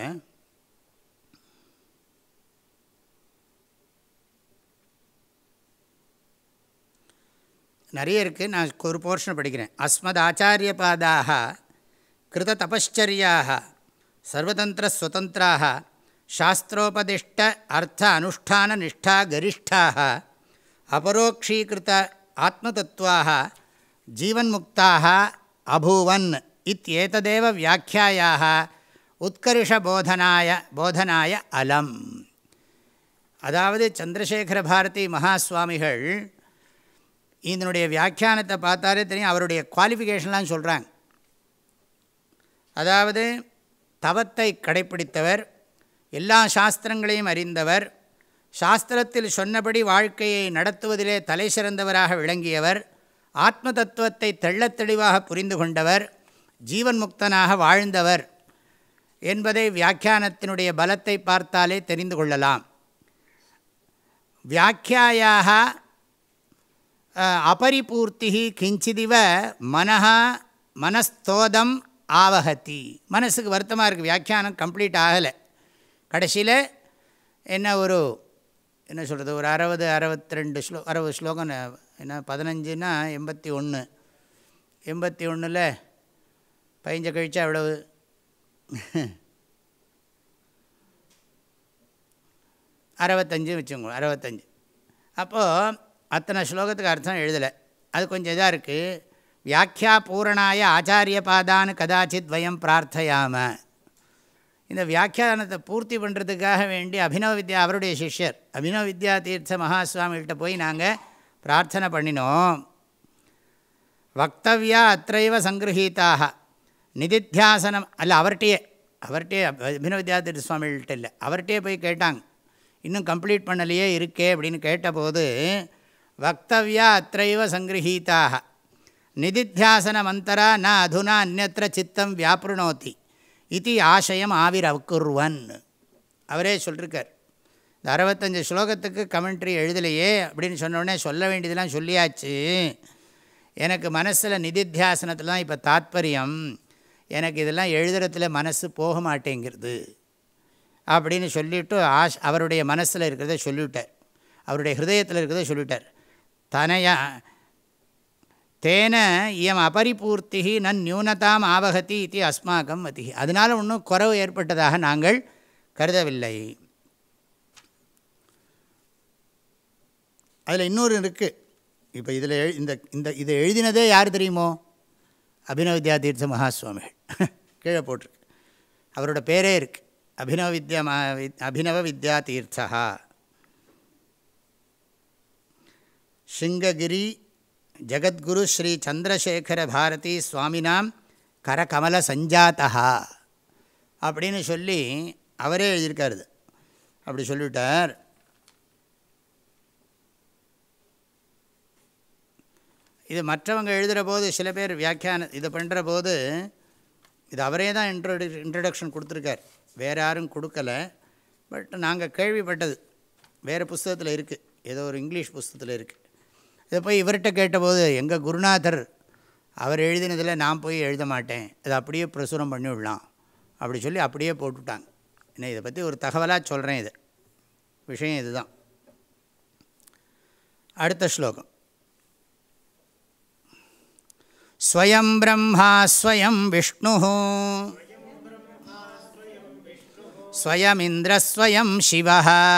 நிறைய இருக்குது நான் ஒரு போர்ஷனை படிக்கிறேன் அஸ்மத் ஆச்சாரிய பாதாக கிருத தபశ్చర్யாக சர்வதந்திர சுதந்திராக சாஸ்திரோபதிஷ்ட அர்த்த அனுஷ்டான நிஷ்டா கரிஷ்டாக அபரோக்ஷீகிருத ஆத்மதத்துவாக ஜீவன்முக்தாக அபூவன் இத்தேததேவ வியாக்கியாயாக உத்கர்ஷபோதனாய போதனாய அலம் அதாவது சந்திரசேகர பாரதி மகாஸ்வாமிகள் இதனுடைய வியாக்கியானத்தை பார்த்தாலே தெரியும் அவருடைய குவாலிஃபிகேஷன்லாம் சொல்கிறாங்க அதாவது தவத்தை கடைப்பிடித்தவர் எல்லா சாஸ்திரங்களையும் அறிந்தவர் சாஸ்திரத்தில் சொன்னபடி வாழ்க்கையை நடத்துவதிலே தலை சிறந்தவராக விளங்கியவர் ஆத்ம தத்துவத்தை தெள்ளத் தெளிவாக புரிந்து கொண்டவர் ஜீவன் முக்தனாக வாழ்ந்தவர் என்பதை வியாக்கியானத்தினுடைய பலத்தை பார்த்தாலே தெரிந்து கொள்ளலாம் வியாக்கியாயாக அபரிபூர்த்தி கிஞ்சிதிவ மனஹ மனஸ்தோதம் ஆவகத்தி மனசுக்கு வருத்தமாக இருக்குது வியாக்கியானம் கம்ப்ளீட் ஆகலை கடைசியில் என்ன ஒரு என்ன சொல்கிறது ஒரு அறுபது அறுபத்தி ரெண்டு ஸ்லோ அறுபது ஸ்லோகம் என்ன பதினஞ்சுன்னா எண்பத்தி ஒன்று எண்பத்தி ஒன்றில் பதிஞ்ச கழிச்சா எவ்வளவு அறுபத்தஞ்சு வச்சுக்கோங்க அறுபத்தஞ்சு அப்போது அத்தனை ஸ்லோகத்துக்கு அர்த்தம் எழுதலை அது கொஞ்சம் இதாக இருக்குது வியாக்கியா பூரணாய ஆச்சாரிய பாதான்னு கதாச்சித் வயம் பிரார்த்தையாம இந்த வியாக்கியானத்தை பூர்த்தி பண்ணுறதுக்காக வேண்டி அபினவ வித்யா அவருடைய சிஷ்யர் அபினவ வித்யா தீர்த்த மகாஸ்வாமிகிட்ட போய் நாங்கள் பிரார்த்தனை பண்ணினோம் வக்தவியா அத்தைவ சங்கிரகீதாக நிதித்தியாசனம் அல்ல அவர்கிட்டயே அவர்கிட்டயே அபினவ வித்யா தீர்த்த சுவாமிகிட்ட இல்லை அவர்கிட்டயே போய் கேட்டாங்க இன்னும் கம்ப்ளீட் பண்ணலையே இருக்கே அப்படின்னு கேட்டபோது வக்தவியா அத்தைவ சங்கிரகீதாக நிதித்தியாசனமந்தரா ந அதுனா அந்நத்திர சித்தம் வியாப்ருணோத்தி இது ஆசயம் ஆவிர் அவுக்குருவன் அவரே சொல்லிருக்கார் இந்த அறுபத்தஞ்சு ஸ்லோகத்துக்கு கமெண்ட்ரி எழுதலையே அப்படின்னு சொன்னோடனே சொல்ல வேண்டியதெல்லாம் சொல்லியாச்சு எனக்கு மனசில் நிதித்தியாசனத்தில் தான் இப்போ தாத்பரியம் எனக்கு இதெல்லாம் எழுதுறதுல மனசு போக மாட்டேங்கிறது அப்படின்னு சொல்லிவிட்டு ஆஷ் அவருடைய மனசில் இருக்கிறத சொல்லிவிட்டார் அவருடைய ஹிருதயத்தில் இருக்கிறத சொல்லிவிட்டார் தனையா தேன இயம் அபரிபூர்த்தி நன் நியூனதாம் ஆவகத்தி இது அஸ்மாக்கம் மதி அதனால் ஒன்றும் குறவு ஏற்பட்டதாக நாங்கள் கருதவில்லை அதில் இன்னொரு இருக்குது இப்போ இதில் எழு இந்த இந்த இதை எழுதினதே யார் தெரியுமோ அபினவ வித்யா தீர்த்த மகாசுவாமிகள் கீழே போட்டிருக்கு அவரோட பேரே இருக்குது அபினவ வித்யா அபினவ வித்யா தீர்த்தா சிங்ககிரி ஜகத்குரு ஸ்ரீ சந்திரசேகர பாரதி சுவாமினாம் கரகமல சஞ்சாத்தா அப்படின்னு சொல்லி அவரே எழுதியிருக்காரு அப்படி சொல்லிவிட்டார் இது மற்றவங்க எழுதுகிற போது சில பேர் வியாக்கியான இதை பண்ணுற போது இது அவரே தான் இன்ட்ரோடு இன்ட்ரடக்ஷன் கொடுத்துருக்கார் வேறு யாரும் கொடுக்கல பட் நாங்கள் கேள்விப்பட்டது வேறு புஸ்தகத்தில் இருக்குது ஏதோ ஒரு இங்கிலீஷ் புஸ்தகத்தில் இருக்குது இதை போய் இவர்கிட்ட கேட்டபோது எங்கள் குருநாதர் அவர் எழுதினதில் நான் போய் எழுத மாட்டேன் அதை அப்படியே பிரசுரம் பண்ணி விடலாம் அப்படி சொல்லி அப்படியே போட்டுவிட்டாங்க என்ன இதை பற்றி ஒரு தகவலாக சொல்கிறேன் இது விஷயம் இதுதான் அடுத்த ஸ்லோகம் ஸ்வயம் பிரம்மா ஸ்வயம் விஷ்ணு ஸ்வயமிந்திரஸ்வயம் சிவ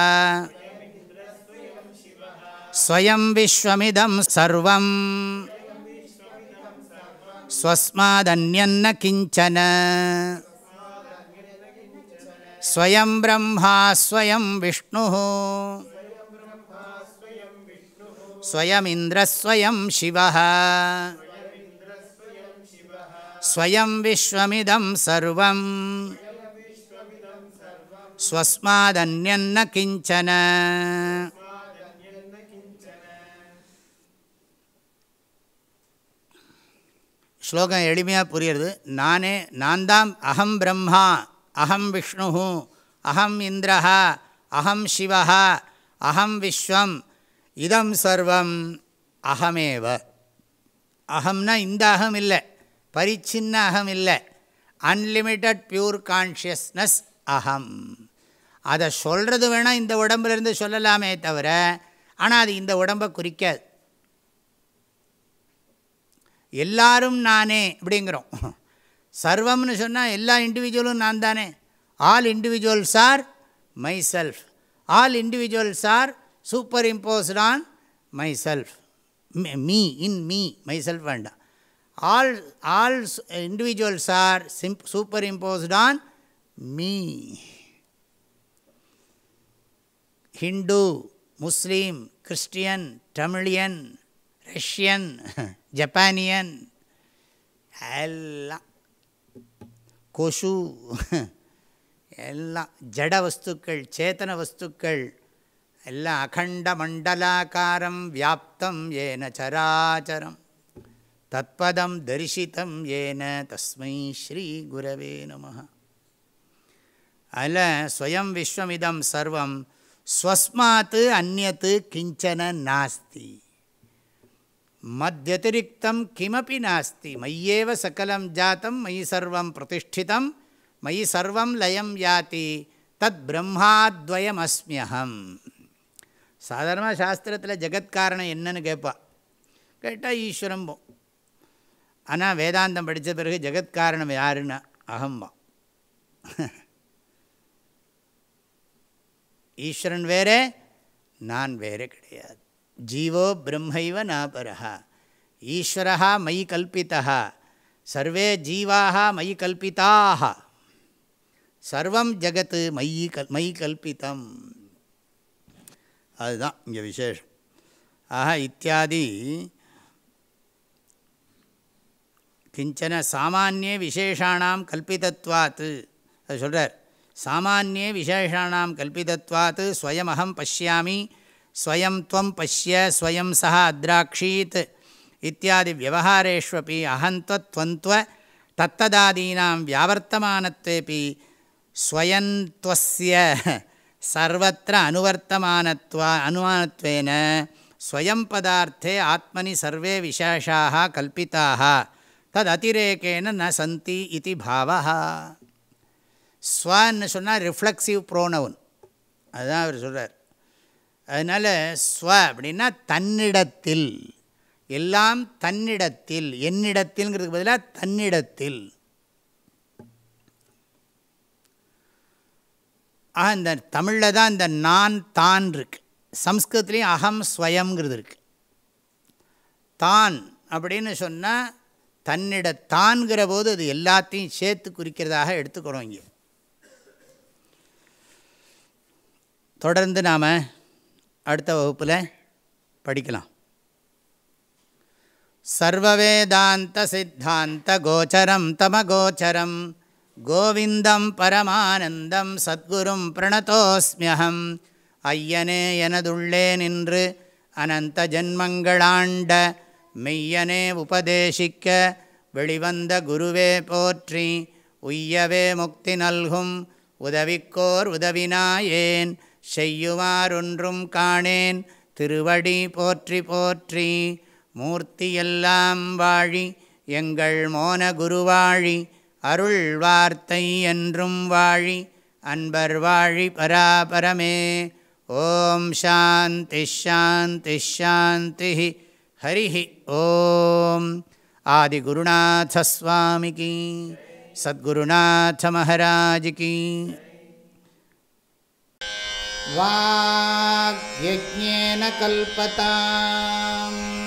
ஸ்வயம் விஸ்வமிதம் சர்வம் ஸ்வஸ்மாதன்யன்ன கிஞ்சன ஸ்வயம் பிரம்மா ஸ்வயம் விஷ்ணு ஸ்வயமிந்திரஸ்வயம் சிவ ஸ்வயம் விஸ்வமிதம் சர்வம் ஸ்வஸ்மாதன்யன்ன கிஞ்சன ஸ்லோகம் எளிமையாக புரியுறது நானே நான் தான் அகம் பிரம்மா அகம் விஷ்ணு அகம் இந்திரா அகம் சிவா அகம் விஸ்வம் இதம் சர்வம் அகமேவ அகம்னா இந்த அகம் இல்லை பரிச்சின்ன அகம் இல்லை அன்லிமிட்டட் பியூர் கான்ஷியஸ்னஸ் அகம் அதை சொல்கிறது வேணால் இந்த உடம்புலேருந்து சொல்லலாமே தவிர ஆனால் அது இந்த உடம்பை குறிக்காது எல்லாரும் நானே அப்படிங்கிறோம் சர்வம்னு சொன்னால் எல்லா இண்டிவிஜுவலும் நான் தானே all individuals are myself all individuals are superimposed on myself me in me myself வேண்டாம் all all individuals are sim superimposed on me Hindu Muslim Christian Tamilian Russian ஜப்பானியன் எல்லாம் கொசு எல்லாம் ஜட வஸ்துக்கள் சேத்தன வஸ்துக்கள் எல்லாம் அகண்ட மண்டலாக்காரம் வியாப்தம் ஏன சராச்சரம் தத்பதம் தரிசித்தம் ஏன தஸ்மை ஸ்ரீ குரவே நம அதில் ஸ்வயம் விஸ்வமிதம் சர்வம் ஸ்வஸ்மாத்து அந்நத்து கிஞ்சன நாஸ்தி மத்தியதிரிக்தம் கிமப்பி நாஸ்தி மையேவ சகலம் ஜாத்தம் மயி சர்வம் பிரதிஷ்டிதம் மயி சர்வம் லயம் யாதி தத் பிரம்மாத்வயமஸ்மியகம் சாதாரணமாக சாஸ்திரத்தில் ஜெகத்காரணம் என்னன்னு கேட்பா கேட்டால் ஈஸ்வரம்போ ஆனால் வேதாந்தம் படித்த பிறகு ஜெகத்காரணம் யாருன்னா அகம்பா ஈஸ்வரன் வேறே நான் வேறே கிடையாது ஜீவோ பிரம்மைவ நாபரா ஈஸ்வரா மயி கல்பித்தா சர்வே ஜீவாக மயி கல்பிதாக சர்வம் ஜகத்து மயி கல் மயி கல்பித்தம் அதுதான் இங்கே விசேஷம் ஆக இத்தியாதி கிஞ்சன சாமானிய விசேஷானாம் கல்பிதத்வாத்து அது சொல்கிறார் சாமானிய விசேஷானாம் கல்பிதத்வாத் ஸ்வயமஹம் பசியாமி ஸ்வயம் துவம் பசிய ஸ்வயம் சஹ அத்ராக்ஷீத் இத்தியாதி வியவஹாரேஷ்வபி அகந்த்வத்வந்த்வ தத்ததாதீனாம் வியாவர்த்தமானத்வேபி ஸ்வயந்த்வஸ்ய சர்வத்திர அனுவர்த்தமானத்வா அனுமானத்வேன ஸ்வயம் பதார்த்தே ஆத்மனி சர்வே விசேஷாக கல்பிதாக தத் அதிரேக்கேன ந சந்தி இது பாவா ஸ்வன்னு சொன்னால் ரிஃப்ளெக்சிவ் ப்ரோனவுன் அதுதான் அவர் சொல்கிறார் அதனால் ஸ்வ அப்படின்னா தன்னிடத்தில் எல்லாம் தன்னிடத்தில் என்னிடத்தில்ங்கிறதுக்கு பதிலாக தன்னிடத்தில் ஆக இந்த தமிழில் தான் இந்த நான் தான் இருக்கு சம்ஸ்கிருதத்துலேயும் அகம் ஸ்வயம்ங்கிறது இருக்கு தான் அப்படின்னு சொன்னால் தன்னிட தான்கிற போது அது எல்லாத்தையும் சேர்த்து குறிக்கிறதாக எடுத்துக்கிறோம் இங்கே தொடர்ந்து நாம் அடுத்த வகுப்பில் படிக்கலாம் சர்வவேதாந்த சித்தாந்த கோச்சரம் தமகோச்சரம் கோவிந்தம் பரமானந்தம் சத்குரும் பிரணதோஸ்மியகம் ஐயனே எனதுள்ளே நின்று அனந்த ஜன்மங்களாண்ட மெய்யனே உபதேசிக்க வெளிவந்த குருவே போற்றி உய்யவே முக்தி நல்கும் உதவிக்கோர் உதவினாயேன் செய்யுமாறொன்றும் காணேன் திருவடி போற்றி போற்றி மூர்த்தியெல்லாம் வாழி எங்கள் மோன குருவாழி அருள் வார்த்தை என்றும் வாழி அன்பர் வாழி பராபரமே ஓம் சாந்தி ஷாந்தி ஷாந்தி ஹரி ஓம் ஆதிகுருநாதஸ்வாமிகி சத்குருநாத மகாராஜிகி वाग्यज्ञेन कल्पताम्